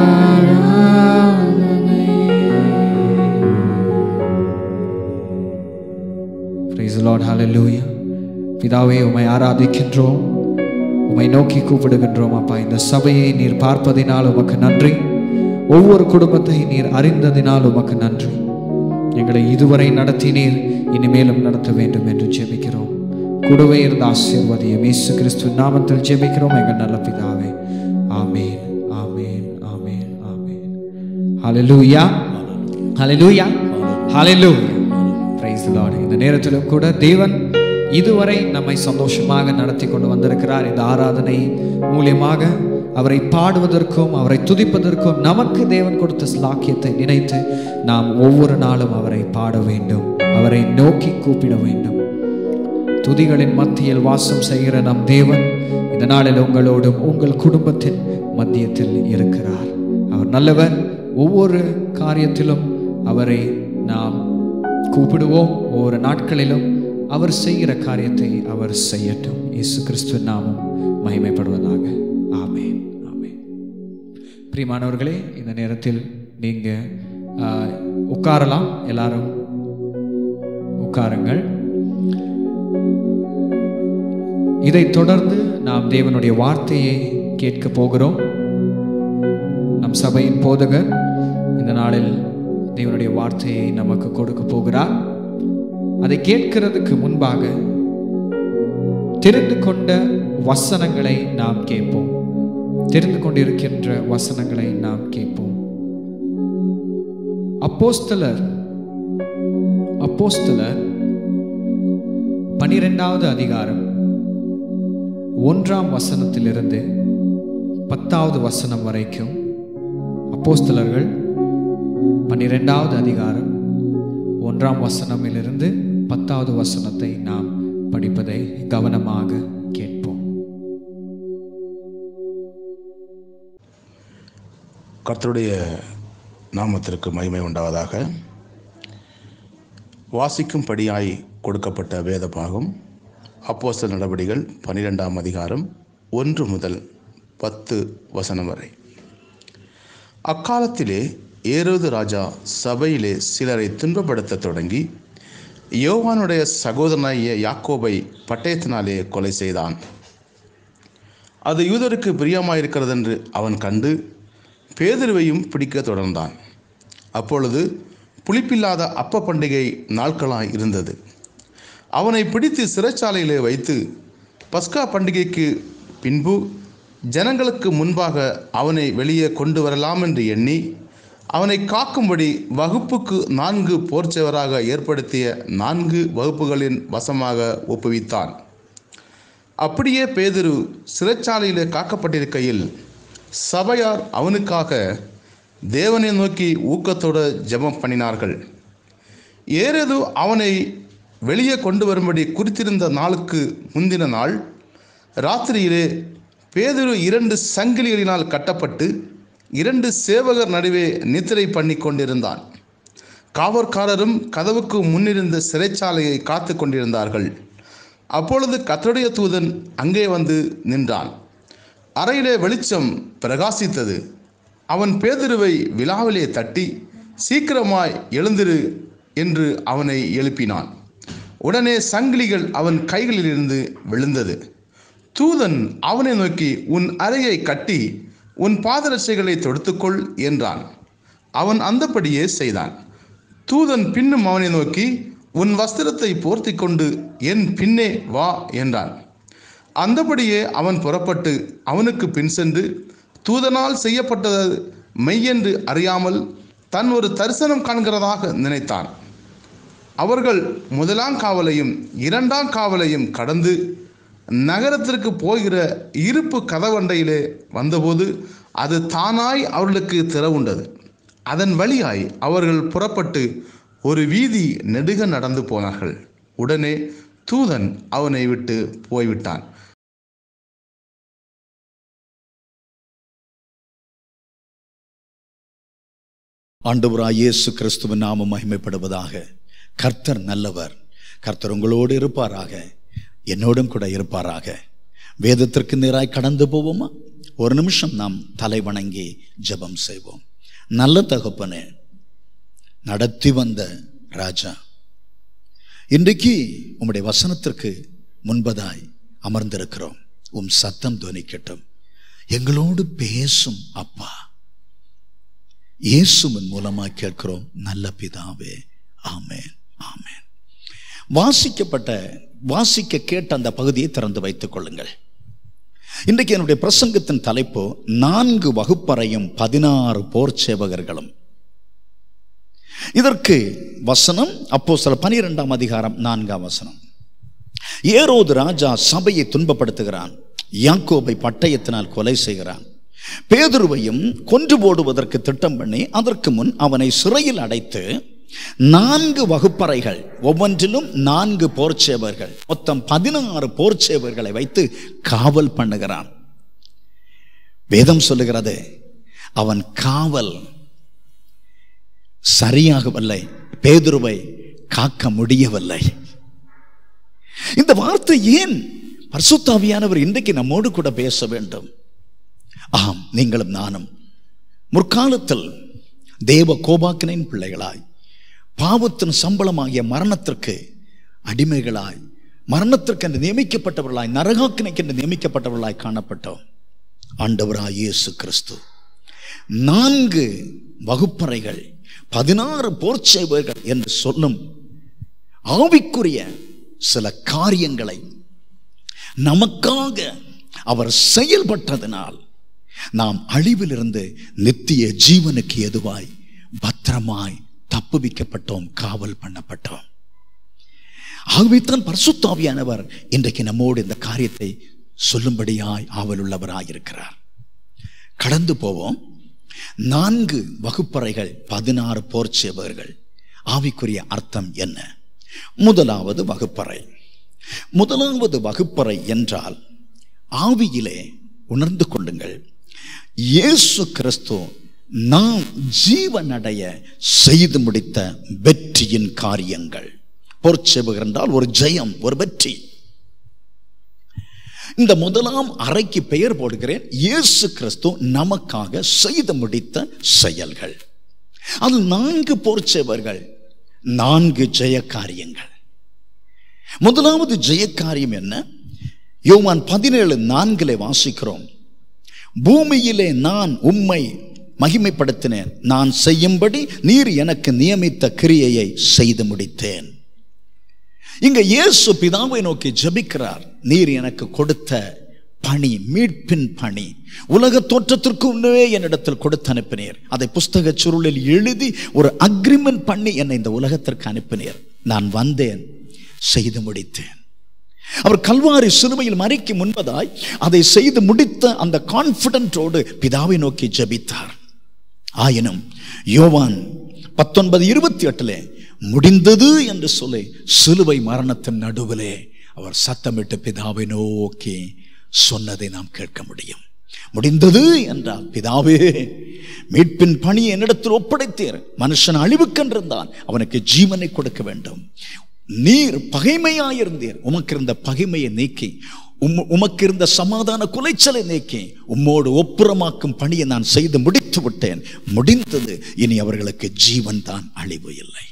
A: ஆராதனை Praise the Lord. Hallelujah. பிதாவே உம்மை ஆராதிக்கின்றோம் உம்மை நோக்கி கூப்பிடுகின்றோம் அப்பா இந்த சபையை நீர் பார்ப்பதினால் உமக்கு நன்றி ஒவ்வொரு குடும்பத்தை நீர் அறிந்ததினால் உமக்கு நன்றி எங்களை இதுவரை நடத்தினீர் இனிமேலும் நடத்த வேண்டும் என்று ஜெபிக்கிறோம் கூடவே இருந்த ஆசீர்வதியம் இயேசு கிறிஸ்து நாமத்தில் ஜெபிக்கிறோம் எங்கள் நல்ல பிதாவே ஆமேன் ஆமேன் ஆமேன் ஆமேன் ஹalleluya ஹalleluya ஹalleluya praise the lord இந்த நேரத்திலும் கூட தேவன் இதுவரை நம்மை சந்தோஷமாக நடத்தி கொண்டு வந்திருக்கிறார் இந்த ஆராதனை மூலியமாக அவரை பாடுவதற்கும் அவரை துதிப்பதற்கும் நமக்கு தேவன் கொடுத்த ஸ்லாக்கியத்தை நினைத்து நாம் ஒவ்வொரு நாளும் அவரை பாட வேண்டும் அவரை நோக்கி கூப்பிட வேண்டும் துதிகளின் மத்தியில் வாசம் செய்கிற நம் தேவன் இந்த நாளில் உங்களோடும் உங்கள் குடும்பத்தின் மத்தியத்தில் இருக்கிறார் அவர் நல்லவர் ஒவ்வொரு காரியத்திலும் அவரை நாம் கூப்பிடுவோம் ஒவ்வொரு நாட்களிலும் அவர் செய்கிற காரியத்தை அவர் செய்யட்டும் இயேசு கிறிஸ்துவ நாமம் மகிமைப்படுவதாக ஆமென் ஆமென் பிரியமானவர்களே இந்த நேரத்தில் நீங்க ஆஹ், உட்காரலாம் எல்லாரும் உட்காருங்கள் இதைத் தொடர்ந்து நாம் தேவனுடைய வார்த்தையை கேட்க போகிறோம் நம் சபையின் போதகர் இந்த நாளில் தேவனுடைய வார்த்தையை நமக்கு கொடுக்க போகிறார் அதை கேட்கிறதுக்கு முன்பாக தெரிந்து கொண்ட வசனங்களை நாம் கேட்போம் தெரிந்து கொண்டிருக்கின்ற வசனங்களை நாம் கேட்போம் அப்போஸ்தலர் அப்போஸ்தலர் பனிரெண்டாவது அதிகாரம் ஒன்றாம் வசனத்திலிருந்து பத்தாவது வசனம் வரைக்கும் அப்போஸ்தலர்கள் பன்னிரெண்டாவது அதிகாரம் ஒன்றாம் வசனமிலிருந்து பத்தாவது வசனத்தை நாம் படிப்பதை கவனமாக கேட்போம்
C: கர்த்தருடைய நாமத்திற்கு மகிமை உண்டாவதாக வாசிக்கும்படியாய் கொடுக்கப்பட்ட வேத பாகம் அப்போஸ்தலர் நடவடிகள் பன்னிரெண்டாம் அதிகாரம் ஒன்று முதல் பத்து வசனம் வரை அக்காலத்திலே ஏரோது ராஜா சபையிலே சிலரை துன்பப்படுத்தத் தொடங்கி யோவானுடைய சகோதரனாகிய யாக்கோபை பட்டயத்தினாலே கொலை செய்தான் அது யூதருக்கு பிரியமாயிருக்கிறதென்று அவன் கண்டு பேதுருவையும் பிடிக்க தொடர்ந்தான் அப்பொழுது புளிப்பில்லாத அப்ப பண்டிகை நாட்களாய் இருந்தது அவனை பிடித்து சிறைச்சாலையிலே வைத்து பஸ்கா பண்டிகைக்கு பின்பு ஜனங்களுக்கு முன்பாக அவனை வெளியே கொண்டு வரலாம் என்று எண்ணி அவனை காக்கும்படி வகுப்புக்கு நான்கு போர்ச்சவராக ஏற்படுத்திய நான்கு வகுப்புகளின் வசமாக ஒப்புவித்தான் அப்படியே பேதுரு சிறைச்சாலையிலே காக்கப்பட்டிருக்கையில் சபையார் அவனுக்காக தேவனை நோக்கி ஊக்கத்தோடு ஜெபம் பண்ணினார்கள் ஏறேது அவனை வெளியே கொண்டு வரும்படி குறித்திருந்த நாளுக்கு முந்தின நாள் ராத்திரியிலே பேதுரு இரண்டு சங்கிலிகளினால் கட்டப்பட்டு இரண்டு சேவகர் நடுவே நித்திரை பண்ணி கொண்டிருந்தான் காவற்காரரும் கதவுக்கு முன்னிருந்த சிறைச்சாலையை காத்து கொண்டிருந்தார்கள் அப்பொழுது கத்தருடைய தூதன் அங்கே வந்து நின்றான் அறையிலே வெளிச்சம் பிரகாசித்தது அவன் பேதுருவை விழாவிலே தட்டி சீக்கிரமாய் எழுந்திரு என்று அவனை எழுப்பினான் உடனே சங்கிலிகள் அவன் கைகளிலிருந்து விழுந்தது தூதன் அவனை நோக்கி உன் அறையை கட்டி உன் பாதரட்சைகளை தொடுத்துக்கொள் என்றான் அவன் அந்தபடியே செய்தான் தூதன் பின்னும் அவனை நோக்கி உன் வஸ்திரத்தை போர்த்தி கொண்டு என் பின்னே வா என்றான் அந்தபடியே அவன் புறப்பட்டு அவனுக்கு பின் சென்று தூதனால் செய்யப்பட்டது மெய்யென்று அறியாமல் தன் ஒரு தரிசனம் காண்கிறதாக நினைத்தான் அவர்கள் முதலாம் காவலையும் இரண்டாம் காவலையும் கடந்து நகரத்திற்கு போகிற இருப்பு கதவண்டையிலே வந்தபோது அது தானாய் அவர்களுக்கு திறவுண்டது அதன் வழியாய் அவர்கள் புறப்பட்டு ஒரு வீதி நெடுக நடந்து போனார்கள் உடனே தூதன் அவனை விட்டு போய்விட்டான்
D: ஆண்டவராய் இயேசு கிறிஸ்துவின் நாமம் மகிமைப்படுவதாக கர்த்தர் நல்லவர் கர்த்தர் உங்களோடு இருப்பாராக என்னோடும் கூட இருப்பாராக வேதத்திற்கு நேராய் கடந்து போவோமா ஒரு நிமிஷம் நாம் தலை வணங்கி ஜெபம் செய்வோம் நல்ல தகப்பனே நடத்தி வந்த ராஜா இன்றைக்கு உம்முடைய வசனத்திற்கு முன்பதாய் அமர்ந்திருக்கிறோம் உம் சத்தம் துவனிக்கட்டும் எங்களோடு பேசும் அப்பா இயேசுவின் மூலமாக கேட்கிறோம் நல்ல பிதாவே ஆமென் ஆமென் வாசிக்கப்பட்ட வாசிக்க கேட்ட அந்த பகுதியை திறந்து வைத்துக் கொள்ளுங்கள் இன்றைக்கு என்னுடைய பிரசங்கத்தின் தலைப்பு நான்கு வகுப்பறையும் பதினாறு போர் சேவகர்களும் இதற்கு வசனம் அப்போ சில பனிரெண்டாம் அதிகாரம் நான்காம் வசனம் ஏரோது ராஜா சபையை துன்பப்படுத்துகிறான் யாக்கோபை பட்டயத்தினால் கொலை செய்கிறான் பேதுருவையும் கொன்று போடுவதற்கு திட்டம் பண்ணி அதற்கு முன் அவனை சிறையில் அடைத்து நான்கு வகுப்பறைகள் ஒவ்வொன்றிலும் நான்கு போர்ச்சேவர்கள் மொத்தம் பதினாறு போர்ச்சேவர்களை வைத்து காவல் பண்ணுகிறான் வேதம் சொல்லுகிறது அவன் காவல் சரியாகவில்லை பேதுருவை காக்க முடியவில்லை இந்த வார்த்தை ஏன் பரிசுத்தாவியானவர் இன்றைக்கு நம்மோடு கூட பேச வேண்டும் ஆம் நீங்களும் நானும் முற்காலத்தில் தேவ கோபாக்கினின் பிள்ளைகளாய் பாவத்தின் சம்பளமாகிய மரணத்திற்கு அடிமைகளாய் மரணத்திற்கு என்று நியமிக்கப்பட்டவர்களாய் நரகாக்கினைக்கு என்று நியமிக்கப்பட்டவர்களாய் காணப்பட்டோம் ஆண்டவராய் இயேசு கிறிஸ்து நான்கு வகுப்பறைகள் பதினாறு போர்ச்சேவர்கள் என்று சொல்லும் ஆவிக்குரிய சில காரியங்களை நமக்காக அவர் செயல்பட்டதனால் நாம் அழிவிலிருந்து நித்திய ஜீவனுக்கு எதுவாய் பத்திரமாய் தப்புவிக்கப்பட்டோம் காவல் பண்ணப்பட்டோம் ஆகவே தான் பரிசுத்தாவியானவர் இன்றைக்கு நம்மோடு இந்த காரியத்தை சொல்லும்படியாய் ஆவலுள்ளவராயிருக்கிறார் கடந்து போவோம் நான்கு வகுப்பறைகள் பதினாறு போர்ச்சேவர்கள் ஆவிக்குரிய அர்த்தம் என்ன முதலாவது வகுப்பறை முதலாவது வகுப்பறை என்றால் ஆவியிலே உணர்ந்து கொள்ளுங்கள் இயேசு கிறிஸ்து நாம் ஜீவனடைய செய்து முடித்த வெற்றியின் காரியங்கள் பொற்செவகர் என்றால் ஒரு ஜெயம் ஒரு வெற்றி இந்த முதலாம் அறைக்கு பெயர் போடுகிறேன் இயேசு கிறிஸ்து நமக்காக செய்து முடித்த செயல்கள் அது நான்கு போர்ச்சேவர்கள் நான்கு ஜெய காரியங்கள் முதலாவது ஜெய காரியம் என்ன யோவான் பதினேழு நான்கிலே வாசிக்கிறோம் பூமியிலே நான் உம்மை மகிமைப்படுத்தினேன் நான் செய்யும்படி நீர் எனக்கு நியமித்த கிரியையை செய்து முடித்தேன் இங்க இயேசு பிதாவை நோக்கி ஜெபிக்கிறார் நீர் எனக்கு கொடுத்த பணி மீட்பின் பணி உலக தோற்றத்திற்கு முன்னே என்னிடத்தில் கொடுத்து அனுப்பினீர் அதை புஸ்தக சுருளில் எழுதி ஒரு அக்ரிமெண்ட் பண்ணி என்னை இந்த உலகத்திற்கு அனுப்பினீர் நான் வந்தேன் செய்து முடித்தேன் அவர் கல்வாரி சிலுவையில் மறிக்கு முன்பதாய் அதை செய்து முடித்த அந்த கான்பிடன்டோடு பிதாவை நோக்கி ஜெபித்தார் ஆயினும் யோவான் பத்தொன்பது இருபத்தி எட்டுல முடிந்தது என்று சொல்லி சிலுவை மரணத்தின் நடுவிலே அவர் சத்தமிட்டு பிதாவை நோக்கி சொன்னதை நாம் கேட்க முடியும் முடிந்தது என்றால் பிதாவே மீட்பின் பணி என்னிடத்தில் ஒப்படைத்தீர் மனுஷன் அழிவுக்கென்றிருந்தான் அவனுக்கு ஜீவனை கொடுக்க வேண்டும் நீர் பகைமையாயிருந்தீர் உமக்கு இருந்த பகைமையை நீக்கி உம் உமக்கு இருந்த சமாதான குலைச்சலை நீக்கி உம்மோடு ஒப்புரமாக்கும் பணியை நான் செய்து முடித்து விட்டேன் முடிந்தது இனி அவர்களுக்கு ஜீவன் தான் அழிவு இல்லை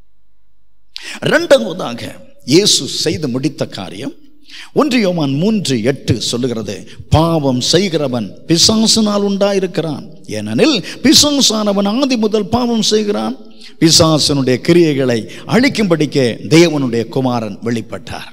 D: இரண்டாவதாக இயேசு செய்து முடித்த காரியம் ஒன்று யோவான் மூன்று எட்டு சொல்லுகிறது பாவம் செய்கிறவன் பிசாசினால் உண்டாயிருக்கிறான் ஏனெனில் பிசாசானவன் ஆதி முதல் பாவம் செய்கிறான் பிசாசனுடைய கிரியைகளை அழிக்கும்படிக்க தேவனுடைய குமாரன் வெளிப்பட்டார்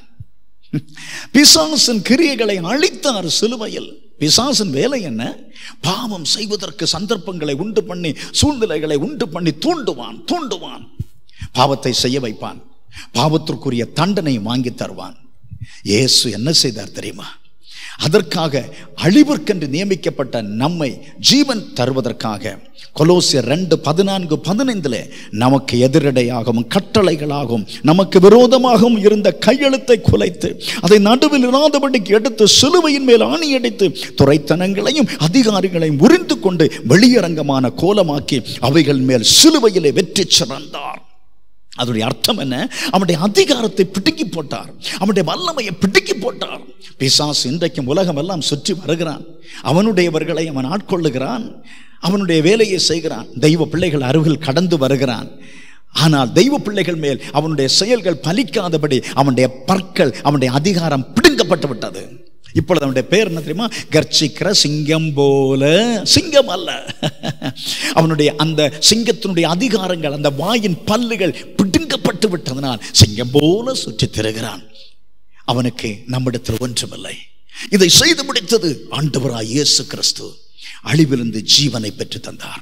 D: பிசாசன் கிரியைகளை அழித்தார் சிலுவையில் பிசாசன் வேலை என்ன பாவம் செய்வதற்கு சந்தர்ப்பங்களை உண்டு பண்ணி சூழ்நிலைகளை உண்டு பண்ணி தூண்டுவான் தூண்டுவான் பாவத்தை செய்ய வைப்பான் பாவத்திற்குரிய தண்டனை வாங்கி தருவான் இயேசு என்ன செய்தார் தெரியுமா அதற்காக அழிவிற்கென்று நியமிக்கப்பட்ட நம்மை ஜீவன் தருவதற்காக கொலோசியர் ரெண்டு பதினான்கு பதினைந்தில் நமக்கு எதிரடையாகவும் கட்டளைகளாகவும் நமக்கு விரோதமாகவும் இருந்த கையெழுத்தை குலைத்து அதை நடுவில் இராதபடிக்கு எடுத்து சிலுவையின் மேல் ஆணியடித்து துறைத்தனங்களையும் அதிகாரிகளையும் உரிந்து கொண்டு வெளியரங்கமான கோலமாக்கி அவைகள் மேல் சிலுவையிலே வெற்றி சிறந்தார் அதனுடைய அர்த்தம் என்ன அவனுடைய அதிகாரத்தை பிடுங்கி போட்டார் அவனுடைய வல்லமையை பிடுங்கி போட்டார் பிசாசு இன்றைக்கும் உலகம் எல்லாம் சுற்றி வருகிறான் அவனுடையவர்களை அவன் ஆட்கொள்ளுகிறான் அவனுடைய வேலையை செய்கிறான் தெய்வ பிள்ளைகள் அருகில் கடந்து வருகிறான் ஆனால் தெய்வ பிள்ளைகள் மேல் அவனுடைய செயல்கள் பலிக்காதபடி அவனுடைய பற்கள் அவனுடைய அதிகாரம் பிடுங்கப்பட்டு விட்டது இப்பொழுது அவனுடைய பேர் என்ன தெரியுமா கர்ச்சிக்கிற சிங்கம் போல சிங்கம் அல்ல அவனுடைய அந்த சிங்கத்தினுடைய அதிகாரங்கள் அந்த வாயின் பல்லுகள் பிடுங்கப்பட்டு விட்டதனால் சிங்கம் போல சுற்றித் திரிகிறான் அவனுக்கு நம்மிடத்தில் ஒன்றுமில்லை இதை செய்து முடித்தது ஆண்டவராய் இயேசு கிறிஸ்து அழிவிலிருந்து ஜீவனை பெற்று தந்தார்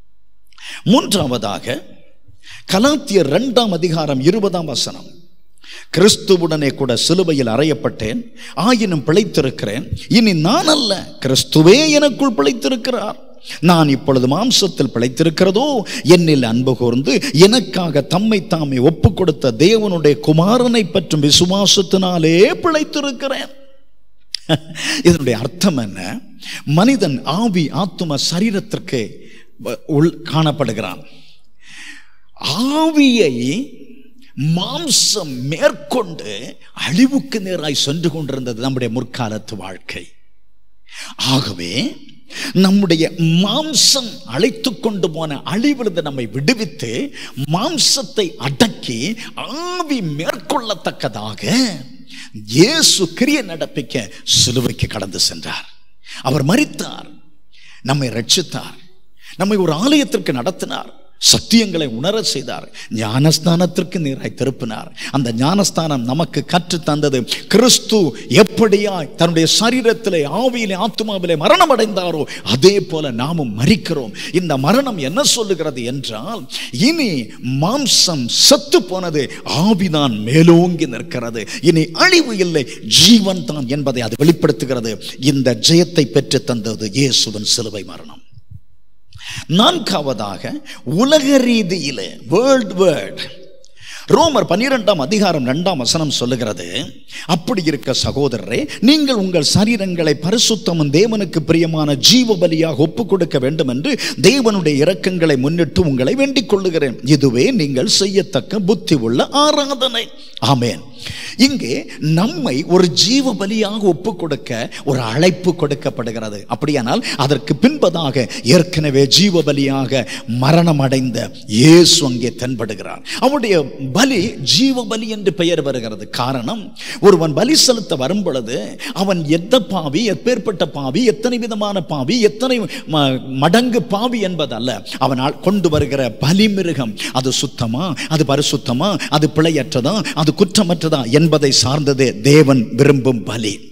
D: மூன்றாவதாக கலாத்தியர் இரண்டாம் அதிகாரம் இருபதாம் வசனம் கிறிஸ்துவுடனே கூட சிலுவையில் அறையப்பட்டேன் ஆயினும் பிழைத்திருக்கிறேன் இனி நான் அல்ல கிறிஸ்துவே எனக்குள் பிழைத்திருக்கிறார் நான் இப்பொழுது மாம்சத்தில் பிழைத்திருக்கிறதோ என்னில் அன்பு கூர்ந்து எனக்காக தம்மை தாமே ஒப்பு கொடுத்த தேவனுடைய குமாரனை பற்றும் விசுவாசத்தினாலே பிழைத்திருக்கிறேன் இதனுடைய அர்த்தம் என்ன மனிதன் ஆவி ஆத்தும சரீரத்திற்கு உள் காணப்படுகிறான் ஆவியை மாம்சம் மேற்கொண்டு அழிவுக்கு நேராய் சென்று கொண்டிருந்தது நம்முடைய முற்காலத்து வாழ்க்கை ஆகவே நம்முடைய மாம்சம் அழைத்து கொண்டு போன அழிவிலிருந்து நம்மை விடுவித்து மாம்சத்தை அடக்கி ஆவி மேற்கொள்ளத்தக்கதாக இயேசு கிரிய நடப்பிக்க சிலுவைக்கு கடந்து சென்றார் அவர் மரித்தார் நம்மை ரட்சித்தார் நம்மை ஒரு ஆலயத்திற்கு நடத்தினார் சத்தியங்களை உணர செய்தார் ஞானஸ்தானத்திற்கு நேராய் திருப்பினார் அந்த ஞானஸ்தானம் நமக்கு கற்று தந்தது கிறிஸ்து எப்படியாய் தன்னுடைய சரீரத்திலே ஆவியிலே ஆத்மாவிலே மரணம் அடைந்தாரோ அதே போல நாமும் மறிக்கிறோம் இந்த மரணம் என்ன சொல்லுகிறது என்றால் இனி மாம்சம் செத்து போனது ஆவிதான் மேலோங்கி நிற்கிறது இனி அழிவு இல்லை ஜீவன் தான் என்பதை அது வெளிப்படுத்துகிறது இந்த ஜெயத்தை பெற்று தந்தது இயேசுவின் சிலுவை மரணம் நான்காவதாக உலக ரீதியிலே வேர்ல்ட் வேர்ட் ரோமர் பன்னிரெண்டாம் அதிகாரம் இரண்டாம் வசனம் சொல்லுகிறது அப்படி இருக்க சகோதரரே நீங்கள் உங்கள் சரீரங்களை பரிசுத்தமும் தேவனுக்கு பிரியமான ஜீவ பலியாக ஒப்புக் கொடுக்க வேண்டும் என்று தேவனுடைய இரக்கங்களை முன்னிட்டு உங்களை வேண்டிக் கொள்ளுகிறேன் இதுவே நீங்கள் செய்யத்தக்க புத்தி உள்ள ஆராதனை ஆமேன் இங்கே நம்மை ஒரு ஜீவ பலியாக ஒப்பு கொடுக்க ஒரு அழைப்பு கொடுக்கப்படுகிறது அப்படியானால் அதற்கு பின்பதாக ஏற்கனவே ஜீவ பலியாக மரணம் அடைந்த இயேசு அங்கே தென்படுகிறார் அவருடைய பலி ஜீவ பலி என்று பெயர் வருகிறது காரணம் ஒருவன் பலி செலுத்த வரும் பொழுது அவன் எந்த பாவி எப்பேற்பட்ட பாவி எத்தனை விதமான பாவி எத்தனை ம- மடங்கு பாவி என்பதல்ல அவனால் கொண்டு வருகிற பலி மிருகம் அது சுத்தமா அது பரிசுத்தமா அது பிழையற்றதா அது குற்றமற்றதா என்பதை சார்ந்தது தேவன் விரும்பும் பலி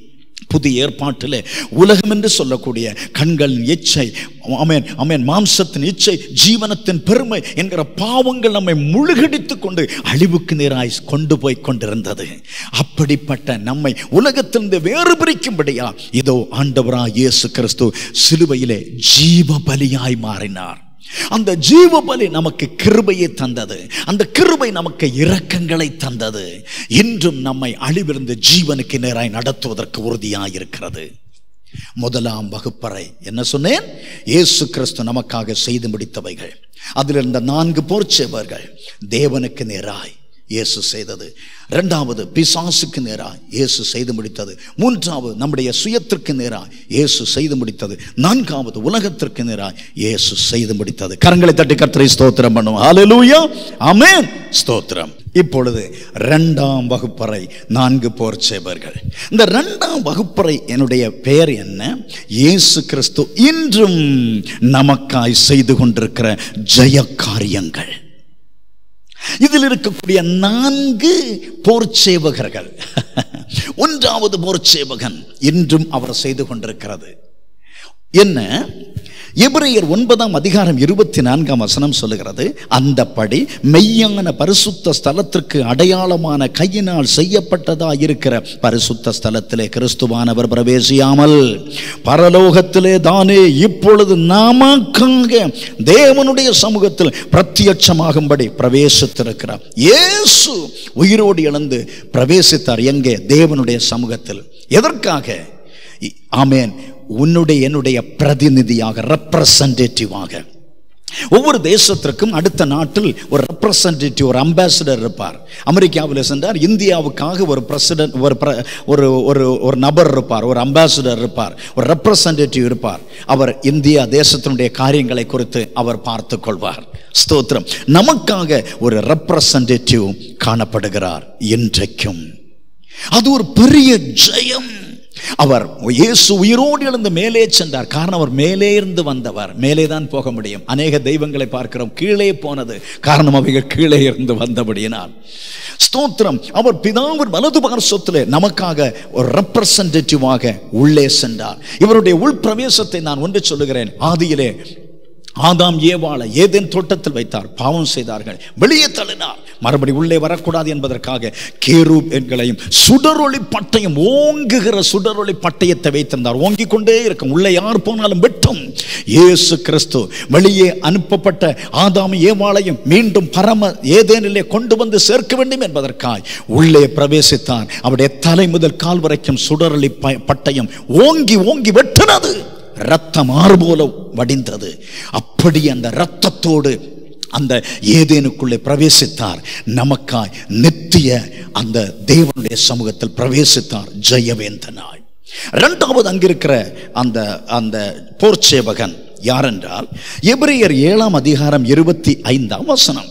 D: புதிய ஏற்பாட்டில் உலகம் என்று சொல்லக்கூடிய கண்களின் இச்சை அமேன் அமேன் மாம்சத்தின் இச்சை ஜீவனத்தின் பெருமை என்கிற பாவங்கள் நம்மை முழுகடித்து கொண்டு அழிவுக்கு நேராய் கொண்டு போய் கொண்டிருந்தது அப்படிப்பட்ட நம்மை உலகத்திலிருந்து வேறு பிரிக்கும்படியா இதோ ஆண்டவராய் இயேசு கிறிஸ்து சிலுவையிலே ஜீவ பலியாய் மாறினார் அந்த ஜீவ பலி நமக்கு கிருபையை தந்தது அந்த கிருபை நமக்கு இரக்கங்களை தந்தது இன்றும் நம்மை அழிவிருந்து ஜீவனுக்கு நேராய் நடத்துவதற்கு உறுதியாயிருக்கிறது முதலாம் வகுப்பறை என்ன சொன்னேன் இயேசு கிறிஸ்து நமக்காக செய்து முடித்தவைகள் அதில் இருந்த நான்கு போர்ச்சேவர்கள் தேவனுக்கு நேராய் இயேசு செய்தது இரண்டாவது பிசாசுக்கு நேராய் இயேசு செய்து முடித்தது மூன்றாவது நம்முடைய சுயத்திற்கு நேராய் இயேசு செய்து முடித்தது நான்காவது உலகத்திற்கு நேராய் இயேசு செய்து முடித்தது கரங்களை தட்டி கர்த்தரை ஸ்தோத்திரம் பண்ணுவோம் ஹalleluya ஆமென் ஸ்தோத்திரம் இப்பொழுது இரண்டாம் வகுப்பறை நான்கு போர் சேவர்கள் இந்த இரண்டாம் வகுப்பறை என்னுடைய பெயர் என்ன இயேசு கிறிஸ்து இன்றும் நமக்காய் செய்து கொண்டிருக்கிற ஜெய காரியங்கள் இதில் இருக்கக்கூடிய நான்கு போர்ச்சேவகர்கள் ஒன்றாவது போர்ச்சேவகன் இன்றும் அவர் செய்து கொண்டிருக்கிறது என்ன எபிரேயர் ஒன்பதாம் அதிகாரம் இருபத்தி நான்காம் வசனம் சொல்லுகிறது அந்தப்படி மெய்யான பரிசுத்த ஸ்தலத்திற்கு அடையாளமான கையினால் செய்யப்பட்டதா இருக்கிற பரிசுத்த ஸ்தலத்திலே கிறிஸ்துவானவர் பிரவேசியாமல் பரலோகத்திலே தானே இப்பொழுது நாமக்காக தேவனுடைய சமூகத்தில் பிரத்யட்சமாகும்படி பிரவேசித்திருக்கிறார் இயேசு உயிரோடு எழுந்து பிரவேசித்தார் எங்கே தேவனுடைய சமூகத்தில் எதற்காக இ- ஆமென் உன்னுடைய என்னுடைய பிரதிநிதியாக ரெப்ரசன்டேட்டிவாக ஒவ்வொரு தேசத்திற்கும் அடுத்த நாட்டில் ஒரு ரெப்ரசன்டேட்டிவ் ஒரு அம்பாசிடர் இருப்பார் அமெரிக்காவில் சென்றார் இந்தியாவுக்காக ஒரு பிரசிடென்ட் ஒரு பிர- ஒரு ஒரு ஒரு நபர் இருப்பார் ஒரு அம்பாசிடர் இருப்பார் ஒரு ரெப்ரசன்டேட்டிவ் இருப்பார் அவர் இந்தியா தேசத்தினுடைய காரியங்களை குறித்து அவர் பார்த்து கொள்வார் ஸ்தோத்திரம் நமக்காக ஒரு ரெப்ரசன்டேட்டிவ் காணப்படுகிறார் இன்றைக்கும் அது ஒரு பெரிய ஜெயம் அவர் இயேசு உயிரோடு எழுந்து மேலே சென்றார் காரணம் அவர் மேலே இருந்து வந்தவர் மேலே தான் போக முடியும் அநேக தெய்வங்களை பார்க்கிறோம் கீழே போனது காரணம் அவைகள் கீழே இருந்து வந்தபடியினால் ஸ்தோத்திரம் அவர் பிதாவின் வலது பார்சத்திலே நமக்காக ஒரு ரெப்ரசன்டேட்டிவாக உள்ளே சென்றார் இவருடைய உள் பிரவேசத்தை நான் ஒன்று சொல்லுகிறேன் ஆதியிலே ஆதாம் ஏவாளை ஏதேன் தோட்டத்தில் வைத்தார் பாவம் செய்தார்கள் வெளியே தள்ளினார் மறுபடி உள்ளே வரக்கூடாது என்பதற்காக கேரூப் எண்களையும் சுடரொளி பட்டயம் ஓங்குகிற சுடரொளி பட்டயத்தை வைத்திருந்தார் ஓங்கிக் கொண்டே இருக்கும் உள்ளே யார் போனாலும் வெட்டும் இயேசு கிறிஸ்து வெளியே அனுப்பப்பட்ட ஆதாம் ஏவாளையும் மீண்டும் பரம ஏதேனிலே கொண்டு வந்து சேர்க்க வேண்டும் என்பதற்காய் உள்ளே பிரவேசித்தார் அவருடைய தலை முதல் கால் வரைக்கும் சுடரொளி ப- பட்டயம் ஓங்கி ஓங்கி வெட்டினது ரத்தம் ஆறு போல வடிந்தது அப்படி அந்த இரத்தத்தோடு அந்த ஏதேனுக்குள்ளே பிரவேசித்தார் நமக்காய் நித்திய அந்த தேவனுடைய சமூகத்தில் பிரவேசித்தார் ஜெயவேந்தனாய் இரண்டாவது அங்கிருக்கிற அந்த அந்த போர்ச்சேவகன் யாரென்றால் எபிரேயர் ஏழாம் அதிகாரம் இருபத்தி ஐந்தாம் வசனம்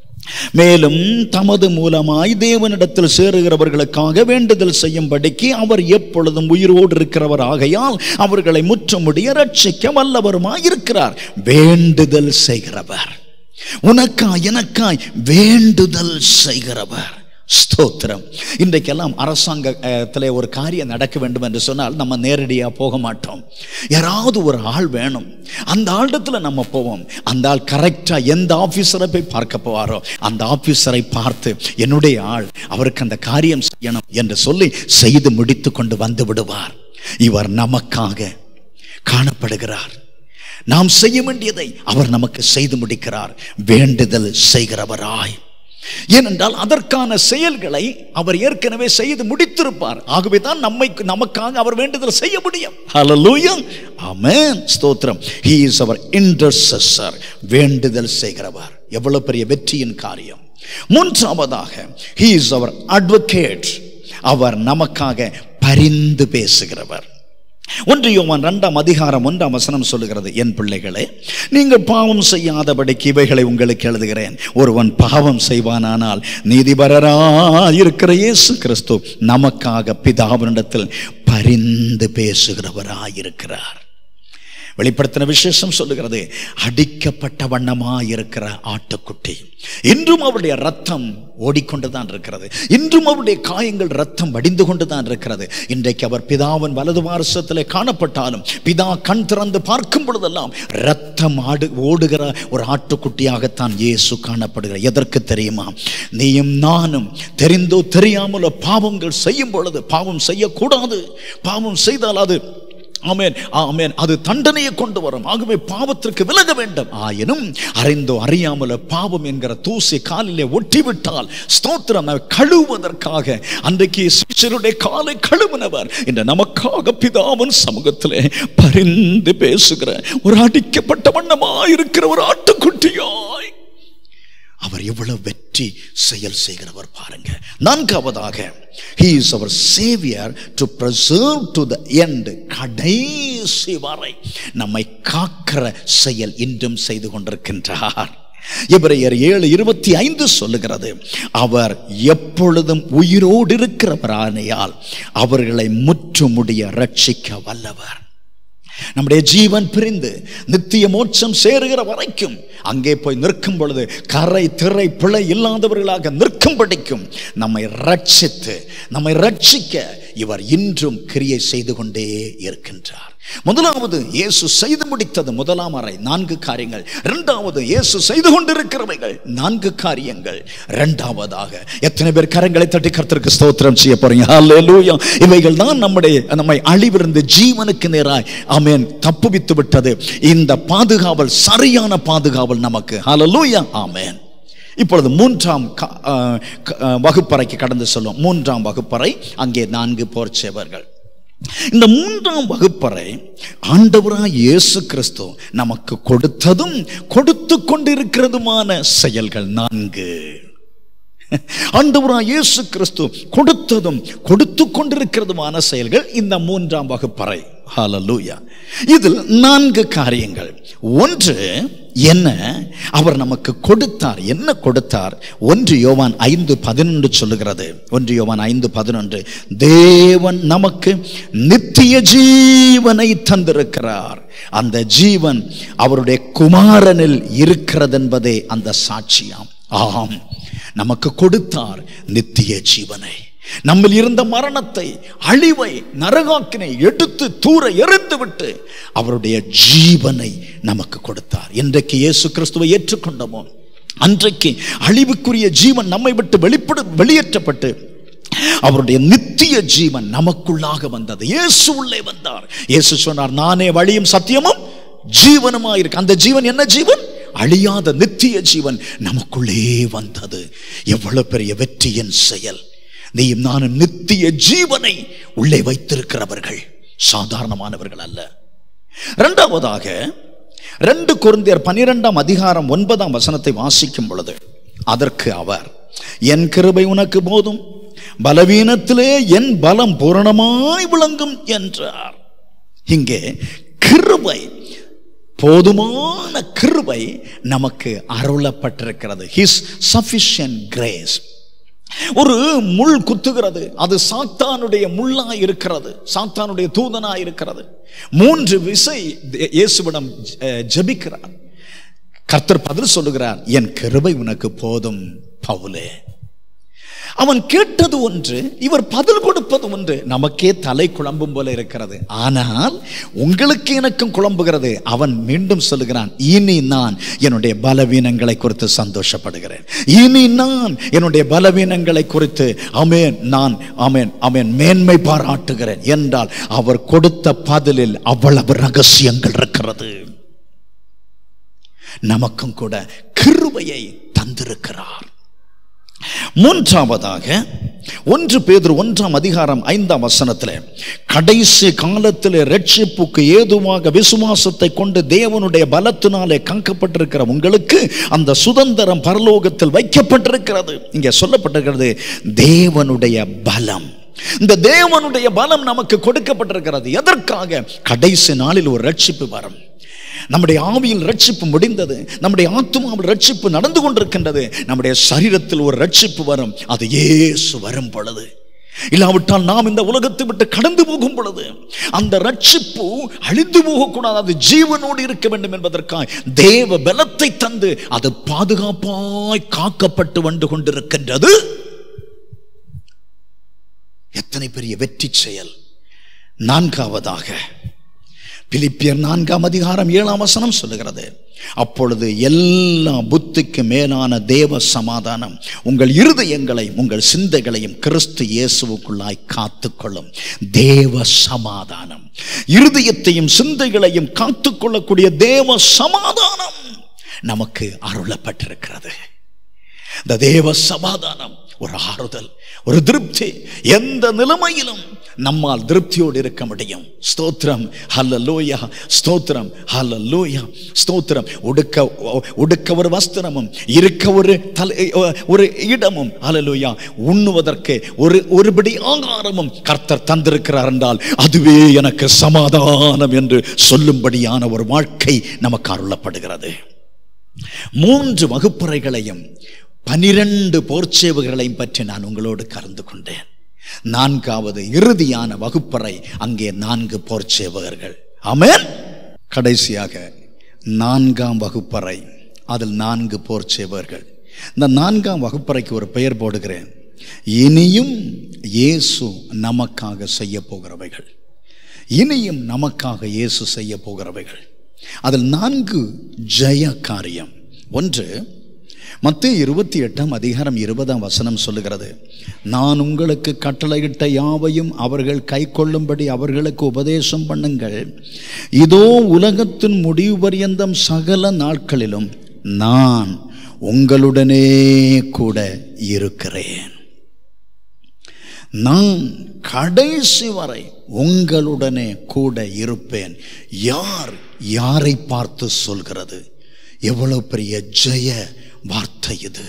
D: மேலும் தமது மூலமாய் தேவனிடத்தில் சேருகிறவர்களுக்காக வேண்டுதல் செய்யும்படிக்கு அவர் எப்பொழுதும் உயிரோடு இருக்கிறவர் ஆகையால் அவர்களை முற்றுமுடிய ரட்சிக்க வல்லவருமாய் இருக்கிறார் வேண்டுதல் செய்கிறவர் உனக்காய் எனக்காய் வேண்டுதல் செய்கிறவர் ஸ்தோத்திரம் இன்றைக்கெல்லாம் அரசாங்கத்தில் ஒரு காரியம் நடக்க வேண்டும் என்று சொன்னால் நம்ம நேரடியாக போக மாட்டோம் யாராவது ஒரு ஆள் வேணும் அந்த ஆளிடத்தில் நம்ம போவோம் அந்த ஆள் கரெக்டாக எந்த ஆஃபீஸரை போய் பார்க்க போவாரோ அந்த ஆஃபீஸரை பார்த்து என்னுடைய ஆள் அவருக்கு அந்த காரியம் செய்யணும் என்று சொல்லி செய்து முடித்து கொண்டு வந்து விடுவார் இவர் நமக்காக காணப்படுகிறார் நாம் செய்ய வேண்டியதை அவர் நமக்கு செய்து முடிக்கிறார் வேண்டுதல் செய்கிறவராய் ஏனென்றால் அதற்கான செயல்களை அவர் ஏற்கனவே செய்து முடித்திருப்பார் ஆகவே தான் நம்மை நமக்காக அவர் வேண்டுதல் செய்ய முடியும் ஹalleluya ஆமென் ஸ்தோத்திரம் he is our intercessor வேண்டுதல் செய்கிறவர் எவ்வளவு பெரிய வெற்றியின் காரியம் மூன்றாவதாக he is our advocate அவர் நமக்காக பரிந்து பேசுகிறவர் ஒன்று யோவான் இரண்டாம் அதிகாரம் ஒன்றாம் வசனம் சொல்லுகிறது என் பிள்ளைகளே நீங்கள் பாவம் செய்யாதபடிக்கு இவைகளை உங்களுக்கு எழுதுகிறேன் ஒருவன் பாவம் செய்வானானால் நீதிபரராயிருக்கிற இயேசு கிறிஸ்து நமக்காக பிதாவினிடத்தில் பரிந்து பேசுகிறவராயிருக்கிறார் வெளிப்படுத்தின விசேஷம் சொல்லுகிறது அடிக்கப்பட்ட வண்ணமா இருக்கிற ஆட்டுக்குட்டி இன்றும் அவருடைய ரத்தம் ஓடிக்கொண்டுதான் இருக்கிறது இன்றும் அவருடைய காயங்கள் ரத்தம் வடிந்து கொண்டுதான் இருக்கிறது இன்றைக்கு அவர் பிதாவின் வலது வாரசத்தில் காணப்பட்டாலும் பிதா கண் திறந்து பார்க்கும் பொழுதெல்லாம் ரத்தம் ஆடு ஓடுகிற ஒரு ஆட்டுக்குட்டியாகத்தான் இயேசு காணப்படுகிறார் எதற்கு தெரியுமா நீயும் நானும் தெரிந்தோ தெரியாமலோ பாவங்கள் செய்யும் பொழுது பாவம் செய்யக்கூடாது பாவம் செய்தால் அது ஆமென் ஆமென் அது தண்டனையை கொண்டு வரும் ஆகவே பாவத்திற்கு விலக வேண்டும் ஆயினும் அறிந்தோ அறியாமலோ பாவம் என்கிற தூசி காலிலே ஒட்டிவிட்டால் ஸ்தோத்திரம் அதை கழுவுவதற்காக அன்றைக்கு சிஷருடைய காலை கழுவினவர் இந்த நமக்காக பிதாவின் சமூகத்திலே பரிந்து பேசுகிற ஒரு அடிக்கப்பட்ட வண்ணமா இருக்கிற ஒரு ஆட்டுக்குட்டியாய் அவர் எவ்வளவு வெற்றி செயல் செய்கிறவர் பாருங்க நான்காவதாக he is our savior to preserve to the end கடைசி வரை நம்மை காக்கிற செயல் இன்றும் செய்து கொண்டிருக்கின்றார் எபிரேயர் ஏழு இருபத்தி ஐந்து சொல்லுகிறது அவர் எப்பொழுதும் உயிரோடு இருக்கிறவரானையால் அவர்களை முற்றுமுடிய ரட்சிக்க வல்லவர் நம்முடைய ஜீவன் பிரிந்து நித்திய மோட்சம் சேருகிற வரைக்கும் அங்கே போய் நிற்கும் பொழுது கரை திரை பிழை இல்லாதவர்களாக நிற்கும் படிக்கும் நம்மை ரட்சித்து நம்மை ரட்சிக்க இவர் இன்றும் கிரியை செய்து கொண்டே இருக்கின்றார் முதலாவது இயேசு செய்து முடித்தது முதலாம் அறை நான்கு காரியங்கள் இரண்டாவது இயேசு செய்து கொண்டிருக்கிறவைகள் நான்கு காரியங்கள் இரண்டாவதாக எத்தனை பேர் கரங்களை தட்டி கர்த்தருக்கு ஸ்தோத்திரம் செய்ய போறீங்க ஹalleluya இவைகள் தான் நம்முடைய நம்மை அழிவிருந்து ஜீவனுக்கு நேராய் ஆமென் தப்புவித்து விட்டது இந்த பாதுகாவல் சரியான பாதுகாவல் நமக்கு ஹalleluya ஆமென் இப்பொழுது மூன்றாம் க- ஆ, க- ஆ, வகுப்பறைக்கு கடந்து சொல்லுவோம் மூன்றாம் வகுப்பறை அங்கே நான்கு போர்ச்சேவர்கள் இந்த மூன்றாம் வகுப்பறை ஆண்டவராய் இயேசு கிறிஸ்து நமக்கு கொடுத்ததும் கொடுத்து கொண்டிருக்கிறதுமான செயல்கள் நான்கு ஆண்டவராய் இயேசு கிறிஸ்து கொடுத்ததும் கொடுத்து கொண்டிருக்கிறதுமான செயல்கள் இந்த மூன்றாம் வகுப்பறை ஹalleluya இதில் நான்கு காரியங்கள் ஒன்று என்ன அவர் நமக்கு கொடுத்தார் என்ன கொடுத்தார் ஒன்று யோவான் ஐந்து பதினொன்று சொல்லுகிறது ஒன்று யோவான் ஐந்து பதினொன்று தேவன் நமக்கு நித்திய ஜீவனை தந்திருக்கிறார் அந்த ஜீவன் அவருடைய குமாரனில் இருக்கிறது என்பதே அந்த சாட்சியாம் ஆம் நமக்கு கொடுத்தார் நித்திய ஜீவனை நம்மில் இருந்த மரணத்தை அழிவை நரகாக்கினை எடுத்து தூர எறிந்து விட்டு அவருடைய ஜீவனை நமக்கு கொடுத்தார் இன்றைக்கு இயேசு கிறிஸ்துவை ஏற்றுக்கொண்டோமோ அன்றைக்கு அழிவுக்குரிய ஜீவன் நம்மை விட்டு வெளிப்படு வெளியேற்றப்பட்டு அவருடைய நித்திய ஜீவன் நமக்குள்ளாக வந்தது இயேசு உள்ளே வந்தார் இயேசு சொன்னார் நானே வழியும் சத்தியமும் ஜீவனுமா இருக்கு அந்த ஜீவன் என்ன ஜீவன் அழியாத நித்திய ஜீவன் நமக்குள்ளே வந்தது எவ்வளவு பெரிய வெற்றியின் செயல் நீயும் நானும் நித்திய ஜீவனை உள்ளே வைத்திருக்கிறவர்கள் சாதாரணமானவர்கள் அல்ல இரண்டாவதாக ரெண்டு குருந்தியர் பனிரெண்டாம் அதிகாரம் ஒன்பதாம் வசனத்தை வாசிக்கும் பொழுது அதற்கு அவர் என் கிருபை உனக்கு போதும் பலவீனத்திலே என் பலம் பூரணமாய் விளங்கும் என்றார் இங்கே கிருபை போதுமான கிருபை நமக்கு அருளப்பட்டிருக்கிறது ஹிஸ் சஃபிஷியன்ட் கிரேஸ் ஒரு முள் குத்துகிறது அது சாத்தானுடைய முள்ளா இருக்கிறது சாத்தானுடைய தூதனா இருக்கிறது மூன்று விசை இயேசுவிடம் அஹ், ஜெபிக்கிறார் கர்த்தர் பதில் சொல்லுகிறார் என் கிருபை உனக்கு போதும் பவுலே அவன் கேட்டது ஒன்று இவர் பதில் கொடுப்பது ஒன்று நமக்கே தலை குழம்பும் போல இருக்கிறது ஆனால் உங்களுக்கு எனக்கும் குழம்புகிறது அவன் மீண்டும் சொல்லுகிறான் இனி நான் என்னுடைய பலவீனங்களை குறித்து சந்தோஷப்படுகிறேன் இனி நான் என்னுடைய பலவீனங்களை குறித்து அமேன் நான் அமேன் அமேன் மேன்மை பாராட்டுகிறேன் என்றால் அவர் கொடுத்த பதிலில் அவ்வளவு ரகசியங்கள் இருக்கிறது நமக்கும் கூட கிருபையை தந்திருக்கிறார் மூன்றாவதாக ஒன்று பேதுரு ஒன்றாம் அதிகாரம் ஐந்தாம் வசனத்தில் கடைசி காலத்தில் ரட்சிப்புக்கு ஏதுவாக விசுவாசத்தை கொண்டு தேவனுடைய பலத்தினாலே காக்கப்பட்டிருக்கிற உங்களுக்கு அந்த சுதந்திரம் பரலோகத்தில் வைக்கப்பட்டிருக்கிறது இங்கே சொல்லப்பட்டிருக்கிறது தேவனுடைய பலம் இந்த தேவனுடைய பலம் நமக்கு கொடுக்கப்பட்டிருக்கிறது எதற்காக கடைசி நாளில் ஒரு ரட்சிப்பு வரும் நம்முடைய ஆவியில் ரட்சிப்பு முடிந்தது நம்முடைய ஆத்மாவில் ரட்சிப்பு நடந்து கொண்டிருக்கின்றது நம்முடைய சரீரத்தில் ஒரு ரட்சிப்பு வரும் அது இயேசு வரும் பொழுது இல்லாவிட்டால் நாம் இந்த உலகத்தை விட்டு கடந்து போகும் பொழுது அந்த ரட்சிப்பு அழிந்து போகக்கூடாது அது ஜீவனோடு இருக்க வேண்டும் என்பதற்காய் தேவ பலத்தை தந்து அது பாதுகாப்பாய் காக்கப்பட்டு வந்து கொண்டிருக்கின்றது எத்தனை பெரிய வெற்றி செயல் நான்காவதாக பிலிப்பியர் நான்காம் அதிகாரம் ஏழாம் வசனம் சொல்லுகிறது அப்பொழுது எல்லா புத்திக்கு மேலான தேவ சமாதானம் உங்கள் இருதயங்களையும் உங்கள் சிந்தைகளையும் கிறிஸ்து இயேசுவுக்குள்ளாய் காத்துக்கொள்ளும் தேவ சமாதானம் இருதயத்தையும் சிந்தைகளையும் காத்துக்கொள்ளக்கூடிய தேவ சமாதானம் நமக்கு அருளப்பட்டிருக்கிறது இந்த தேவ சமாதானம் ஒரு ஆறுதல் ஒரு திருப்தி எந்த நிலைமையிலும் நம்மால் திருப்தியோடு இருக்க முடியும் ஸ்தோத்திரம் ஹல்லலூயா ஸ்தோத்திரம் ஹல்லலூயா ஸ்தோத்திரம் உடுக்க உடுக்க ஒரு வஸ்திரமும் இருக்க ஒரு தலை ஒரு இடமும் ஹல்லலூயா உண்ணுவதற்கு ஒரு ஒருபடி ஆகாரமும் கர்த்தர் தந்திருக்கிறார் என்றால் அதுவே எனக்கு சமாதானம் என்று சொல்லும்படியான ஒரு வாழ்க்கை நமக்கு அருளப்படுகிறது மூன்று வகுப்பறைகளையும் பனிரெண்டு போர்ச்சேவுகளையும் பற்றி நான் உங்களோடு கலந்து கொண்டேன் நான்காவது இறுதியான வகுப்பறை அங்கே நான்கு போர்ச்சேவகர்கள் ஆமென் கடைசியாக நான்காம் வகுப்பறை அதில் நான்கு போர்ச்சேவகர்கள் இந்த நான்காம் வகுப்பறைக்கு ஒரு பெயர் போடுகிறேன் இனியும் இயேசு நமக்காக செய்ய போகிறவைகள் இனியும் நமக்காக இயேசு செய்ய போகிறவைகள் அதில் நான்கு ஜெய காரியம் ஒன்று மத்திய இருபத்தி எட்டாம் அதிகாரம் இருபதாம் வசனம் சொல்லுகிறது நான் உங்களுக்கு கட்டளையிட்ட யாவையும் அவர்கள் கை கொள்ளும்படி அவர்களுக்கு உபதேசம் பண்ணுங்கள் இதோ உலகத்தின் முடிவு பரியந்தம் சகல நாட்களிலும் நான் உங்களுடனே கூட இருக்கிறேன் நான் கடைசி வரை உங்களுடனே கூட இருப்பேன் யார் யாரை பார்த்து சொல்கிறது எவ்வளவு பெரிய ஜெய வார்த்தை இது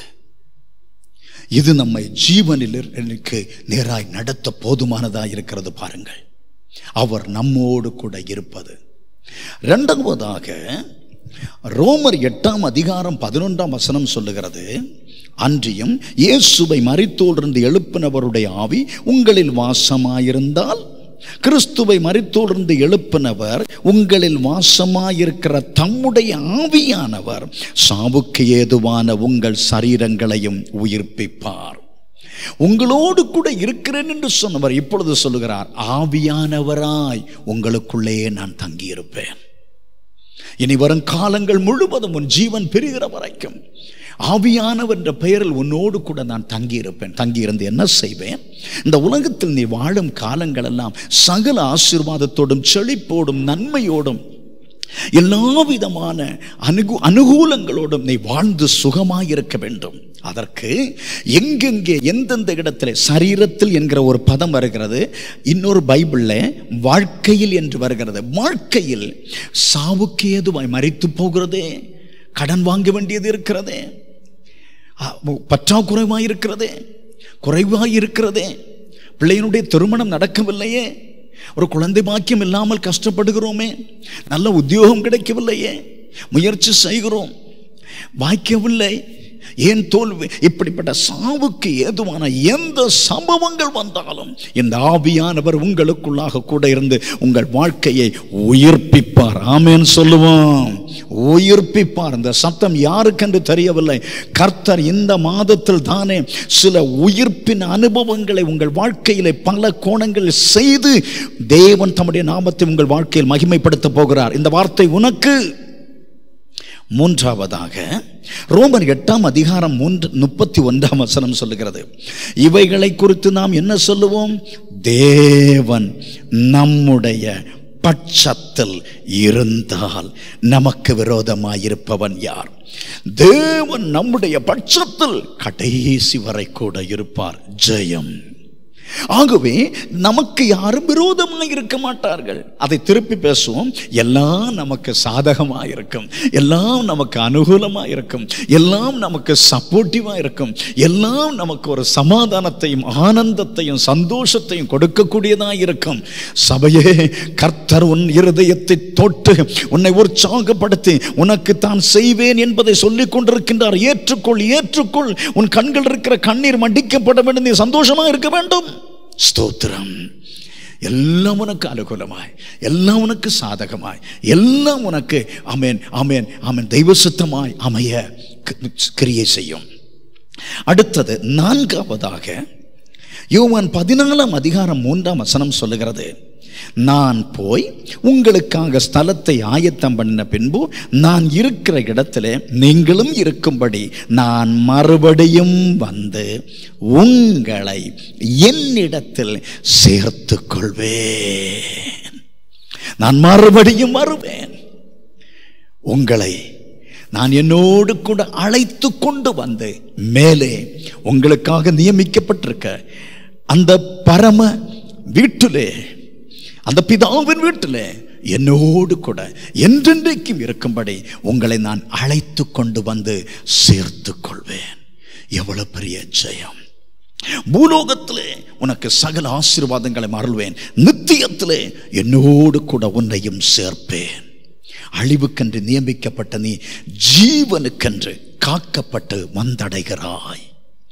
D: இது நம்மை ஜீவனில் எனக்கு நேராய் நடத்த போதுமானதாக இருக்கிறது பாருங்கள் அவர் நம்மோடு கூட இருப்பது இரண்டாவதாக ரோமர் எட்டாம் அதிகாரம் பதினொன்றாம் வசனம் சொல்லுகிறது அன்றியும் இயேசுவை மறித்தோடிருந்து எழுப்பினவருடைய ஆவி உங்களில் வாசமாயிருந்தால் கிறிஸ்துவை மறித்தோடிருந்து எழுப்பினவர் உங்களில் வாசமாயிருக்கிற தம்முடைய ஆவியானவர் சாவுக்கு ஏதுவான உங்கள் சரீரங்களையும் உயிர்ப்பிப்பார் உங்களோடு கூட இருக்கிறேன் என்று சொன்னவர் இப்பொழுது சொல்லுகிறார் ஆவியானவராய் உங்களுக்குள்ளே நான் தங்கியிருப்பேன் இனி வரும் காலங்கள் முழுவதும் உன் ஜீவன் பெறுகிற வரைக்கும் ஆவியானவர் என்ற பெயரில் உன்னோடு கூட நான் தங்கியிருப்பேன் தங்கியிருந்து என்ன செய்வேன் இந்த உலகத்தில் நீ வாழும் காலங்கள் எல்லாம் சகல ஆசீர்வாதத்தோடும் செழிப்போடும் நன்மையோடும் எல்லா விதமான அனுகு அனுகூலங்களோடும் நீ வாழ்ந்து சுகமாயிருக்க வேண்டும் அதற்கு எங்கெங்கே எந்தெந்த இடத்துல சரீரத்தில் என்கிற ஒரு பதம் வருகிறது இன்னொரு பைபிளில் வாழ்க்கையில் என்று வருகிறது வாழ்க்கையில் சாவுக்கு ஏதுவாய் மறித்து போகிறதே கடன் வாங்க வேண்டியது இருக்கிறதே பற்றாக்குறைவாய் இருக்கிறதே குறைவாய் இருக்கிறதே பிள்ளையினுடைய திருமணம் நடக்கவில்லையே ஒரு குழந்தை பாக்கியம் இல்லாமல் கஷ்டப்படுகிறோமே நல்ல உத்தியோகம் கிடைக்கவில்லையே முயற்சி செய்கிறோம் வாய்க்கவில்லை ஏன் தோல்வி இப்படிப்பட்ட சாவுக்கு ஏதுவான எந்த சம்பவங்கள் வந்தாலும் இந்த ஆவியானவர் உங்களுக்குள்ளாக கூட இருந்து உங்கள் வாழ்க்கையை உயிர்ப்பிப்பார் ஆமேன் சொல்லுவோம் உயிர்ப்பிப்பார் இந்த சத்தம் யாருக்கென்று தெரியவில்லை கர்த்தர் இந்த மாதத்தில் தானே சில உயிர்ப்பின் அனுபவங்களை உங்கள் வாழ்க்கையிலே பல கோணங்களில் செய்து தேவன் தம்முடைய நாமத்தை உங்கள் வாழ்க்கையில் மகிமைப்படுத்த போகிறார் இந்த வார்த்தை உனக்கு மூன்றாவதாக ரோமர் எட்டாம் அதிகாரம் மூன்று முப்பத்தி ஒன்றாம் வசனம் சொல்லுகிறது இவைகளை குறித்து நாம் என்ன சொல்லுவோம் தேவன் நம்முடைய பட்சத்தில் இருந்தால் நமக்கு விரோதமாயிருப்பவன் யார் தேவன் நம்முடைய பட்சத்தில் கடைசி வரை கூட இருப்பார் ஜெயம் ஆகவே நமக்கு யாரும் விரோதமாக இருக்க மாட்டார்கள் அதை திருப்பி பேசுவோம் எல்லாம் நமக்கு சாதகமாக இருக்கும் எல்லாம் நமக்கு அனுகூலமாக இருக்கும் எல்லாம் நமக்கு சப்போர்ட்டிவாக இருக்கும் எல்லாம் நமக்கு ஒரு சமாதானத்தையும் ஆனந்தத்தையும் சந்தோஷத்தையும் கொடுக்கக்கூடியதாக இருக்கும் சபையே கர்த்தர் உன் இருதயத்தை தொட்டு உன்னை உற்சாகப்படுத்தி உனக்கு தான் செய்வேன் என்பதை சொல்லிக் கொண்டிருக்கின்றார் ஏற்றுக்கொள் ஏற்றுக்கொள் உன் கண்கள் இருக்கிற கண்ணீர் மடிக்கப்பட வேண்டும் நீ சந்தோஷமாக இருக்க வேண்டும் ஸ்தோத்திரம் எல்லாம் உனக்கு அனுகூலமாய் எல்லாம் உனக்கு சாதகமாய் எல்லாம் உனக்கு அமேன் அமேன் அமேன் தெய்வ சுத்தமாய் அமைய க- கிரியை செய்யும் அடுத்தது நான்காவதாக யோவான் பதினாலாம் அதிகாரம் மூன்றாம் வசனம் சொல்லுகிறது நான் போய் உங்களுக்காக ஸ்தலத்தை ஆயத்தம் பண்ண பின்பு நான் இருக்கிற இடத்திலே நீங்களும் இருக்கும்படி நான் மறுபடியும் வந்து உங்களை என்னிடத்தில் சேர்த்துக் கொள்வேன் நான் மறுபடியும் வருவேன் உங்களை நான் என்னோடு கூட அழைத்து கொண்டு வந்து மேலே உங்களுக்காக நியமிக்கப்பட்டிருக்க அந்த பரம வீட்டிலே அந்த பிதாவின் வீட்டிலே என்னோடு கூட என்றென்றைக்கும் இருக்கும்படி உங்களை நான் அழைத்து கொண்டு வந்து சேர்த்து கொள்வேன் எவ்வளவு பெரிய ஜெயம் பூலோகத்திலே உனக்கு சகல ஆசீர்வாதங்களை அருள்வேன் நித்தியத்திலே என்னோடு கூட உன்னையும் சேர்ப்பேன் அழிவுக்கென்று நியமிக்கப்பட்ட நீ ஜீவனுக்கென்று காக்கப்பட்டு வந்தடைகிறாய்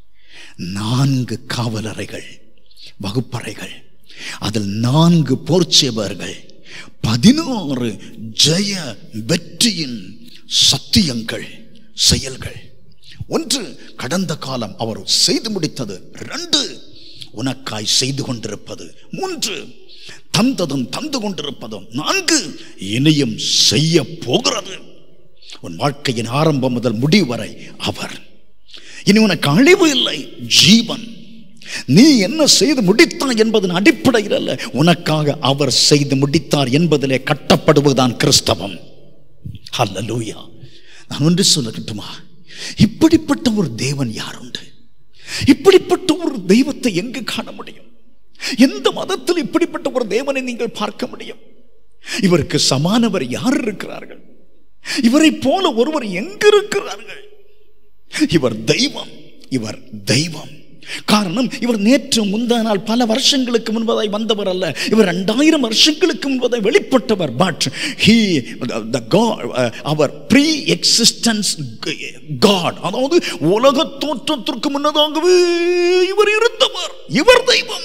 D: நான்கு காவலறைகள் வகுப்பறைகள் அதில் நான்கு போர்ச்சேவர்கள் பதினாறு ஜெய வெற்றியின் சத்தியங்கள் செயல்கள் ஒன்று கடந்த காலம் அவர் செய்து முடித்தது ரெண்டு உனக்காய் செய்து கொண்டிருப்பது மூன்று தந்ததும் தந்து கொண்டிருப்பதும் நான்கு இனியும் செய்ய போகிறது உன் வாழ்க்கையின் ஆரம்பம் முதல் முடிவு வரை அவர் இனி உனக்கு அழிவு இல்லை ஜீவன் நீ என்ன செய்து முடித்தாய் என்பதன் அடிப்படையில் அல்ல உனக்காக அவர் செய்து முடித்தார் என்பதிலே கட்டப்படுவதுதான் கிறிஸ்தவம் ஹல்லேலூயா நான் ஒன்று சொல்லட்டுமா இப்படிப்பட்ட ஒரு தேவன் யார் உண்டு இப்படிப்பட்ட ஒரு தெய்வத்தை எங்கு காண முடியும் எந்த மதத்தில் இப்படிப்பட்ட ஒரு தேவனை நீங்கள் பார்க்க முடியும் இவருக்கு சமானவர் யார் இருக்கிறார்கள் இவரை போல ஒருவர் எங்கு இருக்கிறார்கள் இவர் தெய்வம் இவர் தெய்வம் காரணம் இவர் நேற்று முந்தா நாள் பல வருஷங்களுக்கு முன்பதாய் வந்தவர் அல்ல இவர் ரெண்டாயிரம் வருஷங்களுக்கு முன்பதாய் வெளிப்பட்டவர் பட் ஹீ த காட் அவர் ப்ரீ எக்ஸிஸ்டன்ஸ் காட் அதாவது உலக தோற்றத்திற்கு முன்னதாகவே இவர் இருந்தவர் இவர் தெய்வம்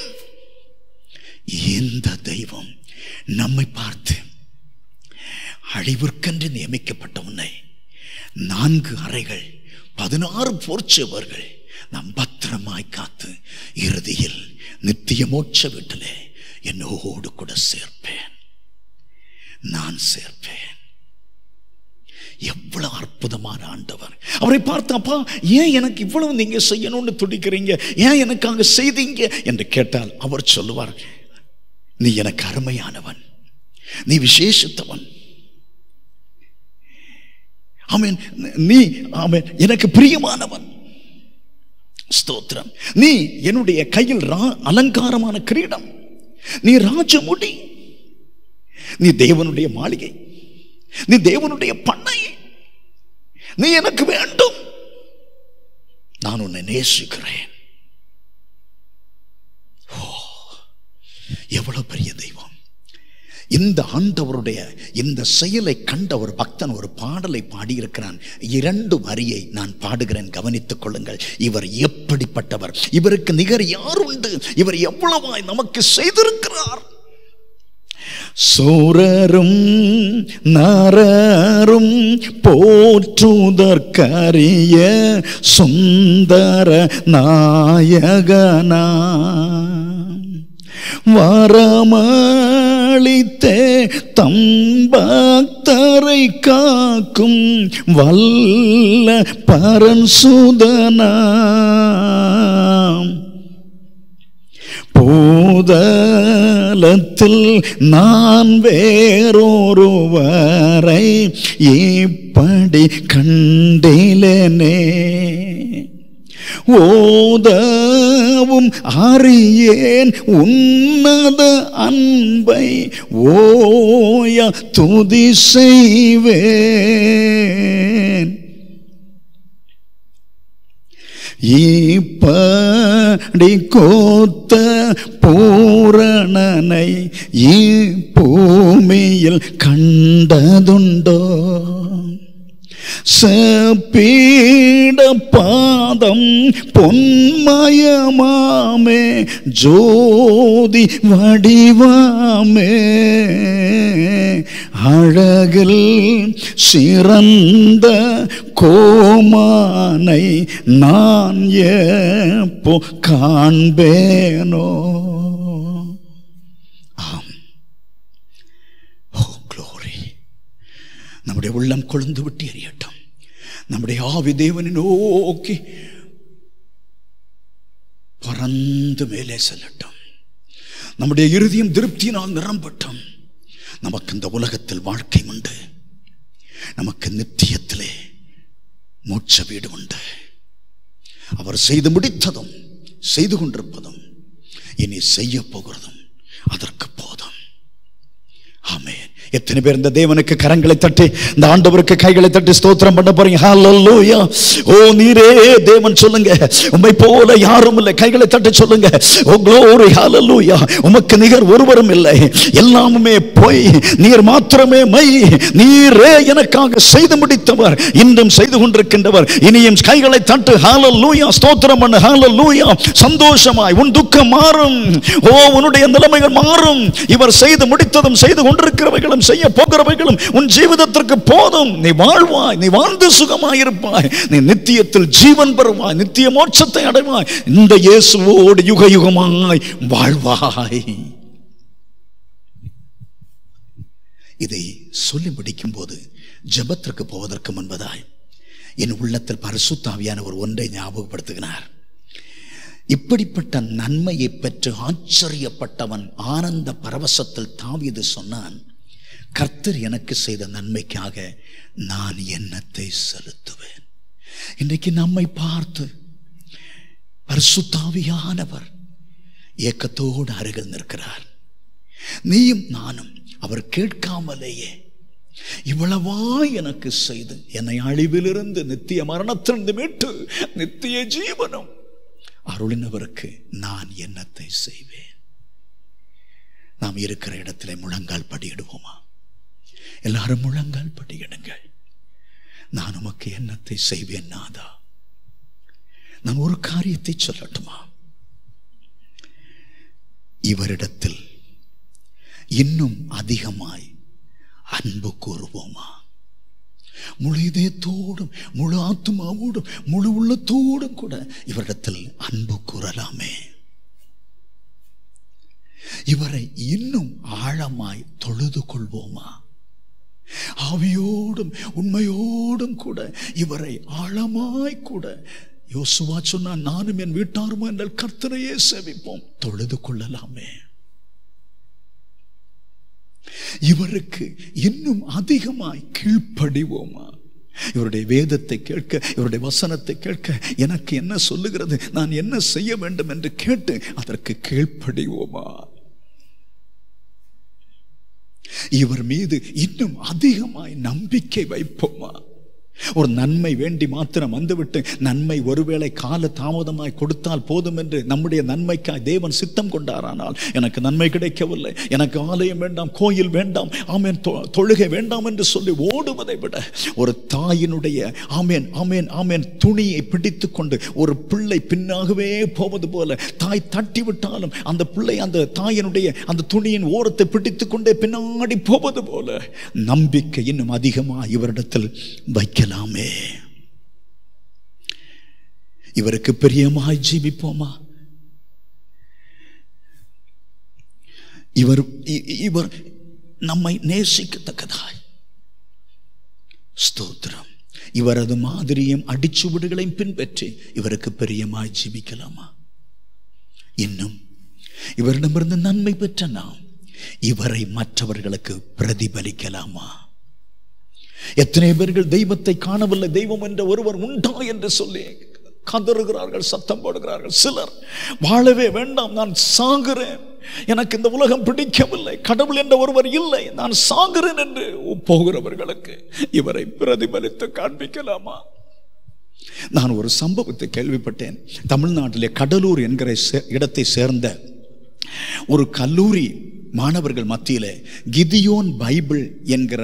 D: இந்த தெய்வம் நம்மை பார்த்து அழிவிற்கென்று நியமிக்கப்பட்ட உன்னை நான்கு அறைகள் பதினாறு போர்ச்சவர்கள் நாம் பத்திரமாய் காத்து இறுதியில் நித்திய மோட்ச வீட்டிலே என்னோடு கூட சேர்ப்பேன் நான் சேர்ப்பேன் எவ்வளவு அற்புதமான ஆண்டவர் அவரை பார்த்து அப்பா ஏன் எனக்கு இவ்வளவு நீங்க செய்யணும்னு துடிக்கிறீங்க ஏன் எனக்காக செய்தீங்க என்று கேட்டால் அவர் சொல்லுவார் நீ எனக்கு அருமையானவன் நீ விசேஷத்தவன் ஆமென் நீ ஆமென் எனக்கு பிரியமானவன் ஸ்தோத்திரம் நீ என்னுடைய கையில் ரா- அலங்காரமான கிரீடம் நீ ராஜமுடி நீ தேவனுடைய மாளிகை நீ தேவனுடைய பண்ணை நீ எனக்கு வேண்டும் நான் உன்னை நேசிக்கிறேன் ஓ, எவ்வளவு பெரிய தெய்வம் இந்த ஆண்டவருடைய இந்த செயலை கண்ட ஒரு பக்தன் ஒரு பாடலை பாடியிருக்கிறான் இரண்டு வரியை நான் பாடுகிறேன் கவனித்துக் கொள்ளுங்கள் இவர் எப்படிப்பட்டவர் இவருக்கு நிகர் யார் உண்டு இவர் எவ்வளவாய் நமக்கு செய்திருக்கிறார் சூரரும் நரரும் போற்றுதற்கரிய சுந்தர நாயகனா வரமளித்தே தம்பக்தரை காக்கும் வல்ல பரன் சுதனாம் பூதலத்தில் நான் வேறொருவரை இப்படி கண்டிலனே ஓதவும் அறியேன் உன்னத அன்பை ஓய துதி செய்வேன் இப்படி கோத்த பூரணனை இப்பூமியில் கண்டதுண்டோ செப்பீட பாதம் பொன்மயமாமே ஜோதி வடிவாமே அழகில் சிறந்த கோமானை நான் எப்போ காண்பேனோ ஆம் ஓ க்ளோரி நம்முடைய உள்ளம் கொழுந்து விட்டு எரியட்டும் நம்முடைய ஆவி தேவனை நோக்கி பறந்து மேலே செல்லட்டும் நம்முடைய இருதயம் திருப்தியினால் நிரம்பட்டும் நமக்கு இந்த உலகத்தில் வாழ்க்கை உண்டு நமக்கு நித்தியத்திலே மோட்ச வீடு உண்டு அவர் செய்து முடித்ததும் செய்து கொண்டிருப்பதும் இனி செய்ய போகிறதும் அதற்கு போதும் ஆமென் எத்தனை பேர் இந்த தேவனுக்கு கரங்களை தட்டி இந்த ஆண்டவருக்கு கைகளை தட்டி ஸ்தோத்திரம் பண்ண போறீங்க ஹalleluya ஓ நீரே தேவன் சொல்லுங்க உம்மை போல யாரும் இல்லை கைகளை தட்டி சொல்லுங்க ஓ glory hallelujah உமக்கு நிகர் ஒருவரும் இல்லை எல்லாமுமே பொய் நீர் மாத்திரமே மை நீரே எனக்காக செய்து முடித்தவர் இன்றும் செய்து கொண்டிருக்கின்றவர் இனியும் கைகளை தட்டு ஹalleluya ஸ்தோத்திரம் பண்ணு ஹalleluya சந்தோஷமாய் உன் துக்கம் மாறும் ஓ உன்னுடைய நிலைமைகள் மாறும் இவர் செய்து முடித்ததும் செய்து கொண்டிருக்கிறவைகளும் செய்ய போகிறவைகளும் உன் ஜீவிதத்திற்கு போதும் நீ வாழ்வாய் நீ வாழ்ந்து சுகமாயிருப்பாய் நீ நித்தியத்தில் ஜீவன் பெறுவாய் நித்திய மோட்சத்தை அடைவாய் இந்த இயேசுவோடு யுக யுகமாய் வாழ்வாய் இதை சொல்லி முடிக்கும் போது ஜெபத்திற்கு போவதற்கு முன்பதாய் என் உள்ளத்தில் பரிசுத்தாவியானவர் ஒன்றை ஞாபகப்படுத்துகிறார் இப்படிப்பட்ட நன்மையை பெற்று ஆச்சரியப்பட்டவன் ஆனந்த பரவசத்தில் தாவியது சொன்னான் கர்த்தர் எனக்கு செய்த நன்மைக்காக நான் எண்ணத்தை செலுத்துவேன் இன்றைக்கு நம்மை பார்த்து பரிசுத்தாவியானவர் ஏக்கத்தோடு அருகில் நிற்கிறார் நீயும் நானும் அவர் கேட்காமலேயே இவ்வளவா எனக்கு செய்து என்னை அழிவிலிருந்து நித்திய மரணத்திலிருந்து மீட்டு நித்திய ஜீவனம் அருளினவருக்கு நான் என்னத்தை செய்வேன் நாம் இருக்கிற இடத்துல முழங்கால் படியிடுவோமா எல்லாரும் முழங்கால் படியிடுங்கள் நான் உமக்கு என்னத்தை செய்வேன் நாதா நான் ஒரு காரியத்தை சொல்லட்டுமா இவரிடத்தில் இன்னும் அதிகமாய் அன்பு கூறுவோமா முழு இதயத்தோடும் முழு ஆத்துமாவோடும் முழு உள்ளத்தோடும் கூட இவரிடத்தில் அன்பு கூறலாமே இவரை இன்னும் ஆழமாய் தொழுது கொள்வோமா ஆவியோடும் உண்மையோடும் கூட இவரை ஆழமாய் கூட யோசுவா சொன்னா நானும் என் வீட்டாருமா என்றால் கர்த்தரையே சேவிப்போம் தொழுது கொள்ளலாமே இவருக்கு இன்னும் அதிகமாய் கீழ்ப்படிவோமா இவருடைய வேதத்தை கேட்க இவருடைய வசனத்தை கேட்க எனக்கு என்ன சொல்லுகிறது நான் என்ன செய்ய வேண்டும் என்று கேட்டு அதற்கு கீழ்ப்படிவோமா இவர் மீது இன்னும் அதிகமாய் நம்பிக்கை வைப்போமா ஒரு நன்மை வேண்டி மாத்திரம் வந்துவிட்டு நன்மை ஒருவேளை கால தாமதமாய் கொடுத்தால் போதும் என்று நம்முடைய நன்மைக்காய் தேவன் சித்தம் கொண்டாரானால் எனக்கு நன்மை கிடைக்கவில்லை எனக்கு ஆலயம் வேண்டாம் கோயில் வேண்டாம் ஆமேன் தொ- தொழுகை வேண்டாம் என்று சொல்லி ஓடுவதை விட ஒரு தாயினுடைய ஆமேன் ஆமேன் ஆமேன் துணியை பிடித்து கொண்டு ஒரு பிள்ளை பின்னாகவே போவது போல தாய் தட்டி விட்டாலும் அந்த பிள்ளை அந்த தாயினுடைய அந்த துணியின் ஓரத்தை பிடித்து கொண்டே பின்னாடி போவது போல நம்பிக்கை இன்னும் அதிகமாக இவரிடத்தில் வைக்கலாமே இவருக்கு பிரியமாய் ஜீவிப்போமா இவர் இ- இவர் நம்மை நேசிக்கத்தக்கதாய் ஸ்தோத்திரம் இவரது மாதிரியும் அடிச்சுவடுகளையும் பின்பற்றி இவருக்கு பிரியமாய் ஜீவிக்கலாமா இன்னும் இவரிடமிருந்து நன்மை பெற்ற நாம் இவரை மற்றவர்களுக்கு பிரதிபலிக்கலாமா எத்தனை பேர்கள் தெய்வத்தை காணவில்லை தெய்வம் என்ற ஒருவர் உண்டா என்று சொல்லி கதறுகிறார்கள் சத்தம் போடுகிறார்கள் சிலர் வாழவே வேண்டாம் நான் சாகுறேன் எனக்கு இந்த உலகம் பிடிக்கவில்லை கடவுள் என்ற ஒருவர் இல்லை நான் சாகுறேன் என்று போகிறவர்களுக்கு இவரை பிரதிபலித்து காண்பிக்கலாமா நான் ஒரு சம்பவத்தை கேள்விப்பட்டேன் தமிழ்நாட்டிலே கடலூர் என்கிற சே- இடத்தை சேர்ந்த ஒரு கல்லூரி மாணவர்கள் மத்தியிலே கிதியோன் பைபிள் என்கிற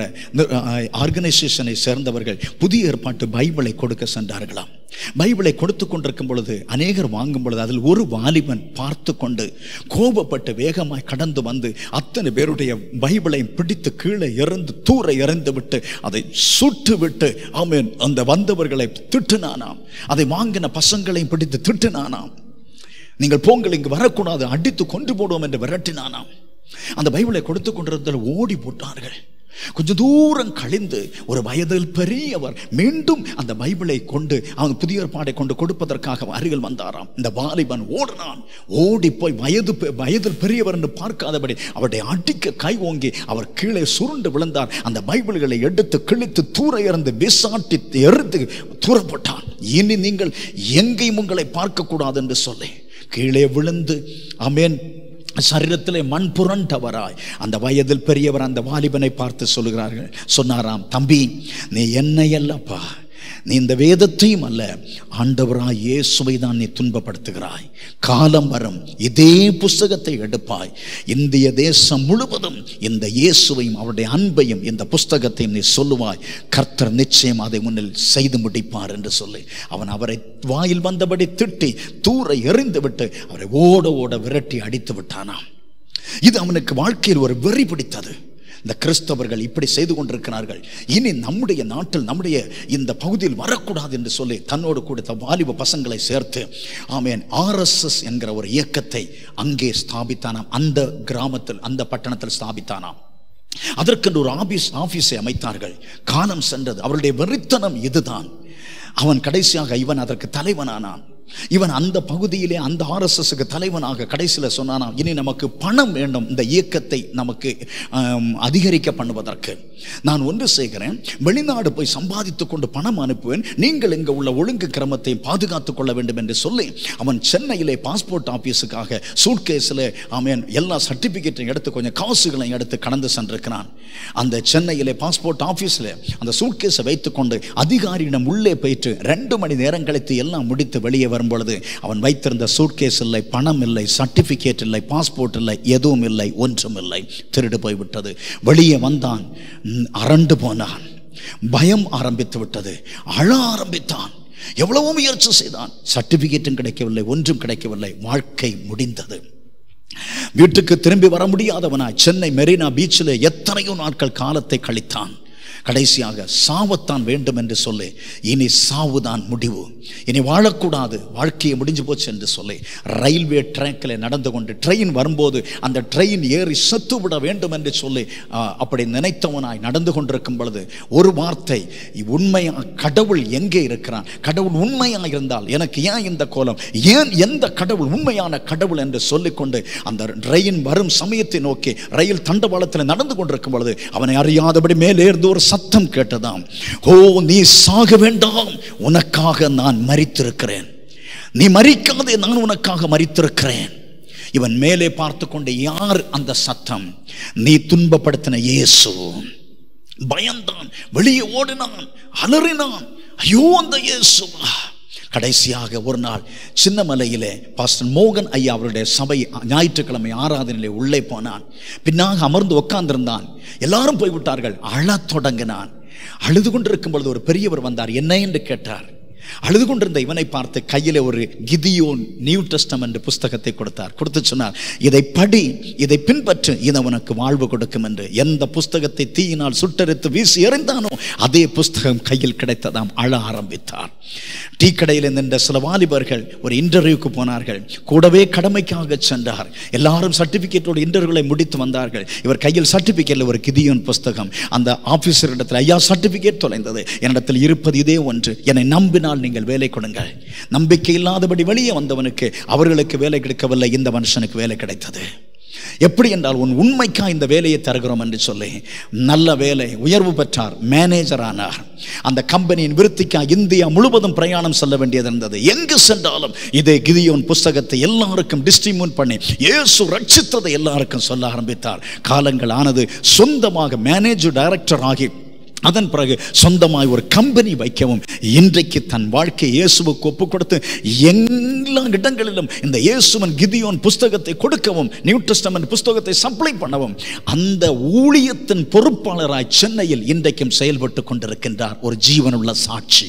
D: ஆர்கனைசேஷனை சேர்ந்தவர்கள் புதிய ஏற்பாட்டு பைபிளை கொடுக்க சென்றார்களாம் பைபிளை கொடுத்து கொண்டிருக்கும் பொழுது அநேகர் வாங்கும் பொழுது அதில் ஒரு வாலிபன் பார்த்து கொண்டு கோபப்பட்டு வேகமாய் கடந்து வந்து அத்தனை பேருடைய பைபிளை பிடித்து கீழே இறந்து தூர இறந்து விட்டு அதை சுட்டு விட்டு ஆமென் அந்த வந்தவர்களை திட்டுனானாம் அதை வாங்கின பசங்களையும் பிடித்து திட்டுனானாம் நீங்கள் போங்கள் இங்கு வரக்கூடாது அடித்து கொண்டு போடுவோம் என்று விரட்டினானாம் அந்த பைபிளை கொடுத்து கொண்டிருந்தால் ஓடி போட்டார்கள் கொஞ்ச தூரம் கழிந்து ஒரு வயதில் பெரியவர் மீண்டும் அந்த பைபிளை கொண்டு அவன் புதிய ஏற்பாடை கொண்டு கொடுப்பதற்காக அருகில் வந்தாராம் இந்த வாலிபன் ஓடினான் ஓடி போய் வயது பெ- வயதில் பெரியவர் என்று பார்க்காதபடி அவருடைய அடிக்க கை ஓங்கி அவர் கீழே சுருண்டு விழுந்தார் அந்த பைபிள்களை எடுத்து கிழித்து தூர இறந்து விசாட்டி எறிந்து தூரப்பட்டான் இனி நீங்கள் எங்கேயும் உங்களை பார்க்கக்கூடாது என்று சொல்லி கீழே விழுந்து அமேன் சரீரத்திலே மண் புரண்டவராய் அந்த வயதில் பெரியவர் அந்த வாலிபனை பார்த்து சொல்லுகிறார்கள் சொன்னாராம் தம்பி நீ என்னை அல்லப்பா நீ இந்த வேதத்தையும் அல்ல ஆண்டவராய் இயேசுவை தான் நீ துன்பப்படுத்துகிறாய் காலம் வரும் இதே புஸ்தகத்தை எடுப்பாய் இந்திய தேசம் முழுவதும் இந்த இயேசுவையும் அவருடைய அன்பையும் இந்த புஸ்தகத்தையும் நீ சொல்லுவாய் கர்த்தர் நிச்சயம் அதை முன்னில் செய்து முடிப்பார் என்று சொல்லி அவன் அவரை வாயில் வந்தபடி திட்டி தூர எறிந்து விட்டு அவரை ஓட ஓட விரட்டி அடித்து விட்டானாம் இது அவனுக்கு வாழ்க்கையில் ஒரு வெறி பிடித்தது இந்த கிறிஸ்தவர்கள் இப்படி செய்து கொண்டிருக்கிறார்கள் இனி நம்முடைய நாட்டில் நம்முடைய இந்த பகுதியில் வரக்கூடாது என்று சொல்லி தன்னோடு கொடுத்த வாலிப பசங்களை சேர்த்து ஆமேன் ஆர்எஸ்எஸ் என்கிற ஒரு இயக்கத்தை அங்கே ஸ்தாபித்தானாம் அந்த கிராமத்தில் அந்த பட்டணத்தில் ஸ்தாபித்தானாம் அதற்கென்று ஒரு ஆபீஸ் ஆபீஸை அமைத்தார்கள் காலம் சென்றது அவருடைய வெறித்தனம் இதுதான் அவன் கடைசியாக இவன் அதற்கு தலைவனானான் இவன் அந்த பகுதியிலே அந்த ஆர்எஸ்எஸ்க்கு தலைவனாக கடைசியில் சொன்னானாம் இனி நமக்கு பணம் வேண்டும் இந்த இயக்கத்தை நமக்கு ஆம், அதிகரிக்க பண்ணுவதற்கு நான் ஒன்று செய்கிறேன் வெளிநாடு போய் சம்பாதித்துக் கொண்டு பணம் அனுப்புவேன் நீங்கள் இங்கே உள்ள ஒழுங்கு கிரமத்தை பாதுகாத்துக் கொள்ள வேண்டும் என்று சொல்லி அவன் சென்னையிலே பாஸ்போர்ட் ஆபீஸுக்காக சூட்கேஸில் அவன் எல்லா சர்டிபிகேட்டையும் எடுத்து கொஞ்சம் காசுகளையும் எடுத்து கடந்து சென்றிருக்கிறான் அந்த சென்னையிலே பாஸ்போர்ட் ஆபீஸில் அந்த சூட்கேஸை வைத்துக்கொண்டு அதிகாரியிடம் உள்ளே போயிட்டு ரெண்டு மணி நேரம் கழித்து எல்லாம் முடித்து வெளியே வரும் பொழுது அவன் வைத்திருந்த சூட்கேஸ் இல்லை பணம் இல்லை சர்டிபிகேட் இல்லை பாஸ்போர்ட் இல்லை எதுவும் இல்லை ஒன்றும் இல்லை திருடு போய்விட்டது வெளியே வந்தான் ம், அரண்டு போனான் பயம் ஆரம்பித்து விட்டது அழ ஆரம்பித்தான் எவ்வளவோ முயற்சி செய்தான் சர்டிபிகேட்டும் கிடைக்கவில்லை ஒன்றும் கிடைக்கவில்லை வாழ்க்கை முடிந்தது வீட்டுக்கு திரும்பி வர முடியாதவனாய் சென்னை மெரினா பீச்சில் எத்தனையோ நாட்கள் காலத்தை கழித்தான் கடைசியாக சாவத்தான் வேண்டும் என்று சொல்லி இனி சாவுதான் முடிவு இனி வாழக்கூடாது வாழ்க்கையை முடிஞ்சு போச்சு என்று சொல்லி ரயில்வே ட்ராக்கில் நடந்து கொண்டு ட்ரெயின் வரும்போது அந்த ட்ரெயின் ஏறி செத்து விட வேண்டும் என்று சொல்லி ஆ, அப்படி நினைத்தவனாய் நடந்து கொண்டிருக்கும் பொழுது ஒரு வார்த்தை உண்மையா கடவுள் எங்கே இருக்கிறான் கடவுள் உண்மையா இருந்தால் எனக்கு ஏன் இந்த கோலம் ஏன் எந்த கடவுள் உண்மையான கடவுள் என்று சொல்லிக்கொண்டு அந்த ரயில் வரும் சமயத்தை நோக்கி ரயில் தண்டவாளத்தில் நடந்து கொண்டிருக்கும் பொழுது அவனை அறியாதபடி மேலே இருந்து ஒரு சத்தம் கேட்டதாம் ஓ நீ சாக வேண்டாம் உனக்காக நான் மரித்திருக்கிறேன் நீ மரிக்காதே நான் உனக்காக மரித்திருக்கிறேன் இவன் மேலே பார்த்து கொண்டு யார் அந்த சத்தம் நீ துன்பப்படுத்தின இயேசு பயந்தான் வெளியே ஓடினான் அலறினான் ஐயோ அந்த இயேசுவா கடைசியாக ஒரு நாள் சின்னமலையிலே பாஸ்டர் மோகன் ஐயா அவருடைய சபை ஞாயிற்றுக்கிழமை ஆராதனையிலே உள்ளே போனான் பின்னாக அமர்ந்து உட்கார்ந்திருந்தான் எல்லாரும் போய்விட்டார்கள் அழத் தொடங்கினான் அழுது கொண்டிருக்கும் பொழுது ஒரு பெரியவர் வந்தார் என்ன என்று கேட்டார் அழுது கொண்டிருந்த இவனை பார்த்து கையிலே ஒரு கிதியோன் நியூ டெஸ்டமெண்ட் புஸ்தகத்தை கொடுத்தார் கொடுத்து சொன்னார் இதை படி இதை பின்பற்று இது உனக்கு வாழ்வு கொடுக்கும் என்று எந்த புஸ்தகத்தை தீயினால் சுட்டரித்து வீசி எறிந்தானோ அதே புஸ்தகம் கையில் கிடைத்ததாம் அழ ஆரம்பித்தார் டீ கடையில் நின்ற சில வாலிபர்கள் ஒரு இன்டர்வியூக்கு போனார்கள் கூடவே கடமைக்காக சென்றார் எல்லாரும் சர்டிபிகேட்டோட இன்டர்வியூலை முடித்து வந்தார்கள் இவர் கையில் சர்டிபிகேட்ல ஒரு கிதியோன் புஸ்தகம் அந்த ஆபீசர் இடத்துல ஐயா சர்டிபிகேட் தொலைந்தது என்னிடத்தில் இருப்பது இதே ஒன்று என்னை நம்பினால் நீங்கள் வேலை கொடுங்கள் நம்பிக்கை இல்லாதபடி வெளியே வந்தவனுக்கு அவர்களுக்கு வேலை கிடைக்கவில்லை இந்த மனுஷனுக்கு வேலை கிடைத்தது எப்படி என்றால் உன் உண்மைக்கா இந்த வேலையை தருகிறோம் என்று சொல்லி நல்ல வேலை உயர்வு பெற்றார் மேனேஜர் ஆனார் அந்த கம்பெனியின் விருத்திக்கா இந்தியா முழுவதும் பிரயாணம் செல்ல வேண்டியது இருந்தது எங்கு சென்றாலும் இதே கிதியோன் புஸ்தகத்தை எல்லாருக்கும் டிஸ்ட்ரிபியூட் பண்ணி இயேசு ரட்சித்ததை எல்லாருக்கும் சொல்ல ஆரம்பித்தார் காலங்கள் ஆனது சொந்தமாக மேனேஜர் டைரக்டர் ஆகி அதன் பிறகு சொந்தமாய் ஒரு கம்பெனி வைக்கவும் இன்றைக்கு தன் வாழ்க்கை இயேசுவுக்கு ஒப்பு கொடுத்து எல்லா இடங்களிலும் இந்த இயேசுவன் கிதியோன் புஸ்தகத்தை கொடுக்கவும் நியூ டெஸ்டமென்ட் புஸ்தகத்தை சப்ளை பண்ணவும் அந்த ஊழியத்தின் பொறுப்பாளராய் சென்னையில் இன்றைக்கும் செயல்பட்டு கொண்டிருக்கின்றார் ஒரு ஜீவனுள்ள சாட்சி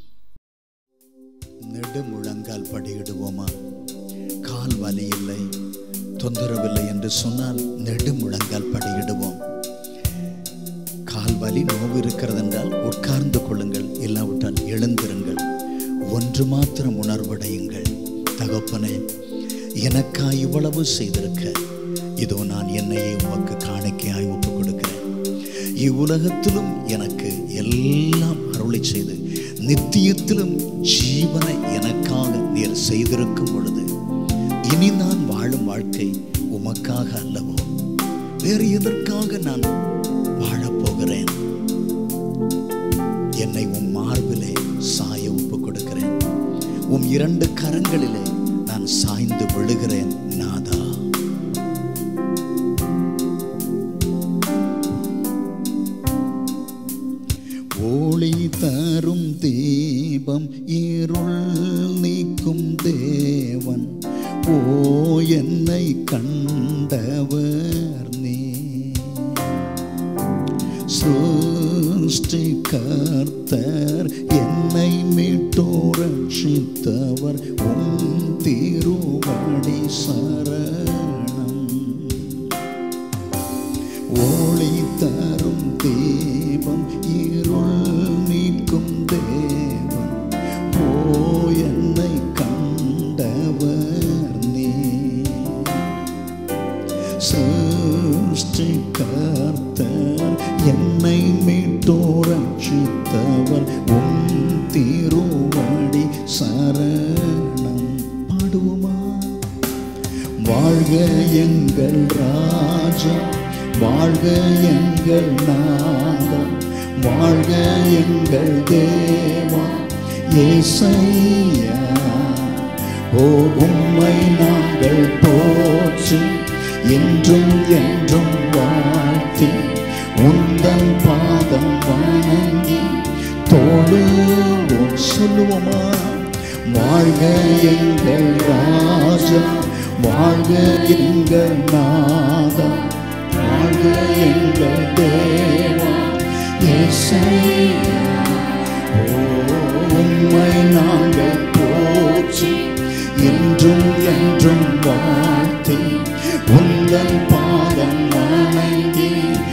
D: நெடுமுழங்கால் படியிடுவோமா கால் வலி இல்லை தொந்தரவில்லை என்று சொன்னால் நெடுமுழங்கால் படியிடுவோம் கால் வலி நோவு இருக்கிறது என்றால் உட்கார்ந்து கொள்ளுங்கள் இல்லாவிட்டால் எழுந்திருங்கள் ஒன்று மாத்திரம் உணர்வடையுங்கள் தகப்பனே எனக்காய் இவ்வளவு செய்திருக்க இதோ நான் என்னையே உமக்கு காணிக்கையாய் ஒப்புக் கொடுக்கிறேன் இவ்வுலகத்திலும் எனக்கு எல்லாம் அருளை செய்து நித்தியத்திலும் ஜீவனை எனக்காக நீர் செய்திருக்கும் பொழுது இனி நான் வாழும் வாழ்க்கை உமக்காக அல்லவோ வேறு எதற்காக நான் வாழப்போகிறேன் என்னை உம் மார்பிலே சாய ஒப்பு கொடுக்கிறேன் உம் இரண்டு கரங்களிலே நான் சாய்ந்து விழுகிறேன் நாதா ஒளி தரும் தீபம் இருள் நீக்கும் தேவன் ஓ என்னை கண்டவர் நீ சிருஷ்டி கர்த்தர் என்னை மீட்டோர் ரட்சித்தவர் உன் திருவடி சரணம் ஒளி தரும் தீபம் இருள் நீக்கும் தேவன் ஓ என்னை கண்டவர் நீ சிருஷ்டி கர்த்தர் என்னை மீட்டோர் ரட்சித்தவர் உன் திருவடி சரணம் பாடுவோமா வாழ்க எங்கள் ராஜா வாழ்க எங்கள் நாதம் வாழ்க எங்கள் தேவா ஏசையா ஓ உம்மை நாங்கள் போற்றி என்றும் என்றும் வாழ்த்தி உந்தன் பாதம் வணங்கி தோழுவோம் சொல்லுவோமா வாழ்க எங்கள் ராஜா வாழ்க எங்கள் நாதா வாழ்க எங்கள் தேவா இயேசையா ஓ, உம்மை நாங்கள் போற்றி என்றும் என்றும் வாழ்த்தி உந்தன் பாதம் வணங்கி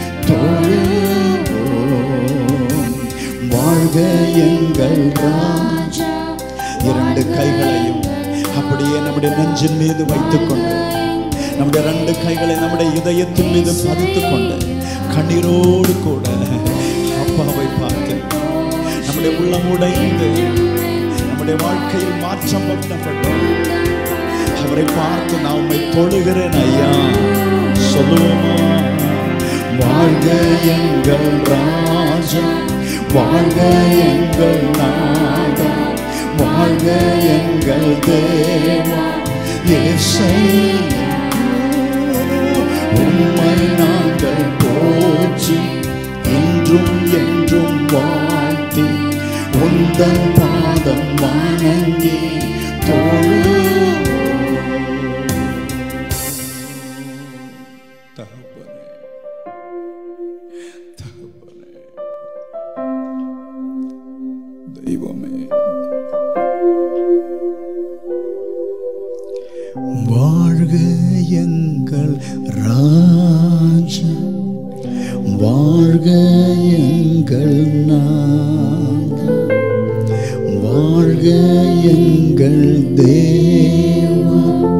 D: தொழுவோம் வாழ்க எங்கள் ராஜா இரண்டு கைகளையும் அப்படியே நம்முடைய நெஞ்சின் மீது வைத்துக்கொண்டு நம்முடைய ரெண்டு கைகளை நம்முடைய இதயத்தின் மீது பதித்துக் கொண்டு கண்ணீரோடு கூட அப்பாவை பார்த்து நம்முடைய உள்ளம் உடைந்து நம்முடைய வாழ்க்கையில் மாற்றம் பண்ணப்பட்டோம் அவரை பார்த்து நான் உம்மை தொழுகிறேன் ஐயா சொல்லுவோமா வாழ்க எங்கள் ராஜா வாழ்க எங்கள் நாதா வாழ்க எங்கள் தேவா இயேசையா உம்மை நாங்கள் போற்றி என்றும் என்றும் வாழ்த்தி உந்தன் பாதம் வணங்கி தொழுவோம். தகப்பனே, தகப்பனே, தெய்வமே வாழ்க எங்கள் ராஜா வாழ்க எங்கள் நாதா வாழ்க எங்கள் தேவா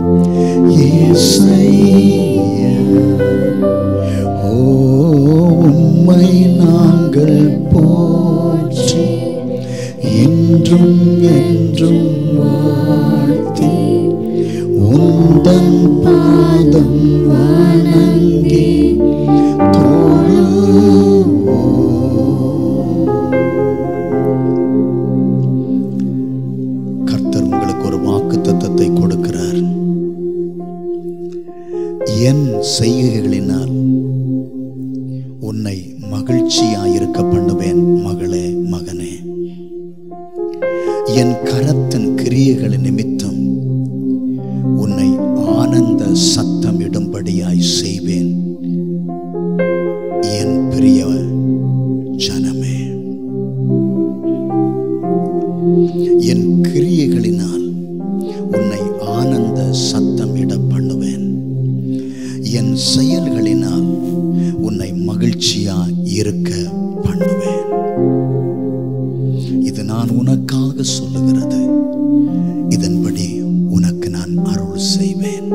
D: இயேசையா ஓ உம்மை நாங்கள் போற்றி என்றும் என்றும் வாழ்த்தி உந்தன் பாதம் வணங்கி கர்த்தர் உங்களுக்கு ஒரு வாக்கு தத்தத்தை கொடுக்கிறார் என் செய்கைகளினால் உன்னை மகிழ்ச்சியாயிருக்க பண்ணுவேன் என் கிரியைகளினால் உன்னை ஆனந்த சத்தமிட பண்ணுவேன் என் செயல்களினால் உன்னை மகிழ்ச்சியா இருக்க பண்ணுவேன் இது நான் உனக்காக சொல்லுகிறது இதன்படி உனக்கு நான் அருள் செய்வேன்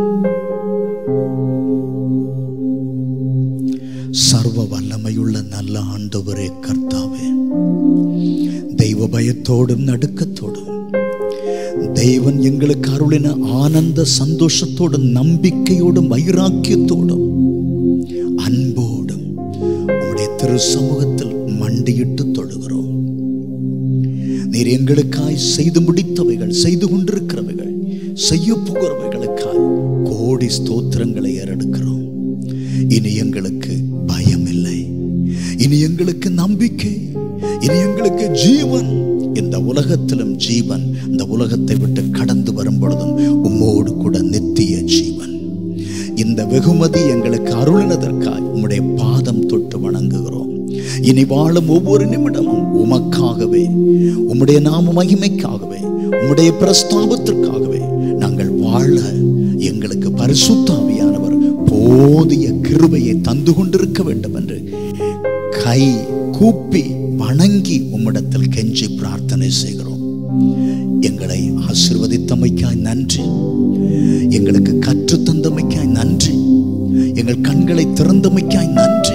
D: சர்வ வல்லமையுள்ள நல்ல ஆண்டவரே கர்த்தாவே தெய்வ பயத்தோடும் நடுக்கத்தோடும் தேவன் எங்களுக்கு அருளின ஆனந்த சந்தோஷத்தோடும் நம்பிக்கையோடும் வைராக்கியத்தோடும் அன்போடும் உம்முடைய திரு சமூகத்தில் மண்டியிட்டு தொழுகிறோம் நீர் எங்களுக்காய் செய்து முடித்தவைகள் செய்து கொண்டிருக்கிறவைகள் செய்ய போகிறவைகளுக்காய் கோடி ஸ்தோத்திரங்களை ஏறெடுக்கிறோம் இனி எங்களுக்கு பயம் இல்லை இனி எங்களுக்கு நம்பிக்கை இனி எங்களுக்கு ஜீவன் இந்த உலகத்திலும் ஜீவன் இந்த உலகத்தை விட்டு கடந்து வரும் பொழுதும் உம்மோடு கூட நித்திய ஜீவன் இந்த வெகுமதி எங்களுக்கு அருளினதற்காய் உம்முடைய பாதம் தொட்டு வணங்குகிறோம் இனி வாழும் ஒவ்வொரு நிமிடமும் உமக்காகவே உம்முடைய நாம மகிமைக்காகவே உம்முடைய பிரஸ்தாபத்திற்காகவே நாங்கள் வாழ எங்களுக்கு பரிசுத்தாவியானவர் போதிய கிருபையை தந்து கொண்டிருக்க வேண்டும் என்று கை கூப்பி வணங்கி உம்மிடத்தில் கெஞ்சி பிரார்த்தனை செய்கிறோம் எங்களை ஆசிர்வதித்தமைக்காய் நன்றி எங்களுக்கு கற்று தந்தமைக்காய் நன்றி எங்கள் கண்களை திறந்தமைக்காய் நன்றி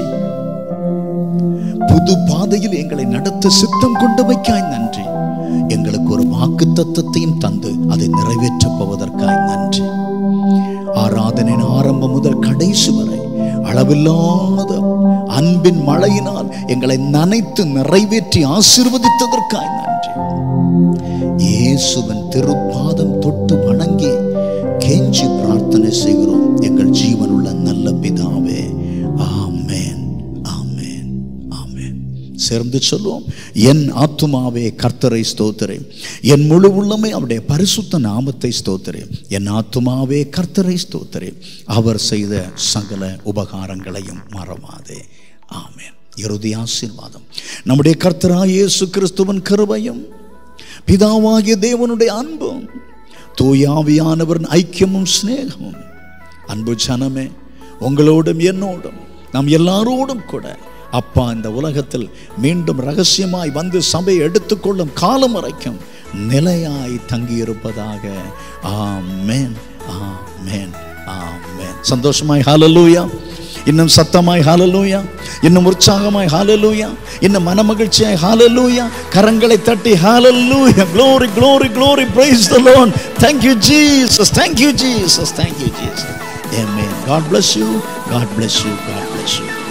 D: புது பாதையில் எங்களை நடத்த சித்தம் கொண்டமைக்காய் நன்றி எங்களுக்கு ஒரு வாக்கு தத்தத்தையும் தந்து அதை நிறைவேற்றப் போவதற்காய் நன்றி ஆராதனையின் ஆரம்பம் முதல் கடைசி வரை அளவில்லாத அன்பின் மழையினால் எங்களை நனைத்து நிறைவேற்றி ஆசீர்வதித்ததற்காய் நன்றி இயேசுவின் திருப்பாதம் தொட்டு வணங்கி கெஞ்சி பிரார்த்தனை செய்கிறோம் எங்கள் ஜீவனுள்ள நல்ல பிதாவே ஆமென் ஆமென் ஆமென் சேர்ந்து சொல்லுவோம் என் ஆத்துமாவே கர்த்தரை ஸ்தோத்திரே என் முழு உள்ளமே அவருடைய பரிசுத்த நாமத்தை ஸ்தோத்திரே என் ஆத்துமாவே கர்த்தரை ஸ்தோத்திரே அவர் செய்த சகல உபகாரங்களையும் மறவாதே ஆமென் இறுதி ஆசீர்வாதம் நம்முடைய கர்த்தராய் இயேசு கிறிஸ்துவின் கிருபையும் பிதாவாகிய தேவனுடைய அன்பும் தூயாவியானவரின் ஐக்கியமும் சிநேகமும் அன்பு ஜனமே உங்களோடும் என்னோடும் நாம் எல்லாரோடும் கூட அப்பா இந்த உலகத்தில் மீண்டும் ரகசியமாய் வந்து சபையை எடுத்துக்கொள்ளும் காலம் வரைக்கும் நிலையாய் தங்கியிருப்பதாக ஆமென் ஆமென் ஆமென் சந்தோஷமாய் ஹalleluya இன்னும் சத்தமாய் ஹalleluya இன்னும் உற்சாகமாய் ஹalleluya இன்னும் மனமகிழ்ச்சியாய் ஹalleluya கரங்களை தட்டி ஹalleluya glory glory glory praise the lord thank you jesus thank you jesus thank you jesus amen god bless you god bless you god bless you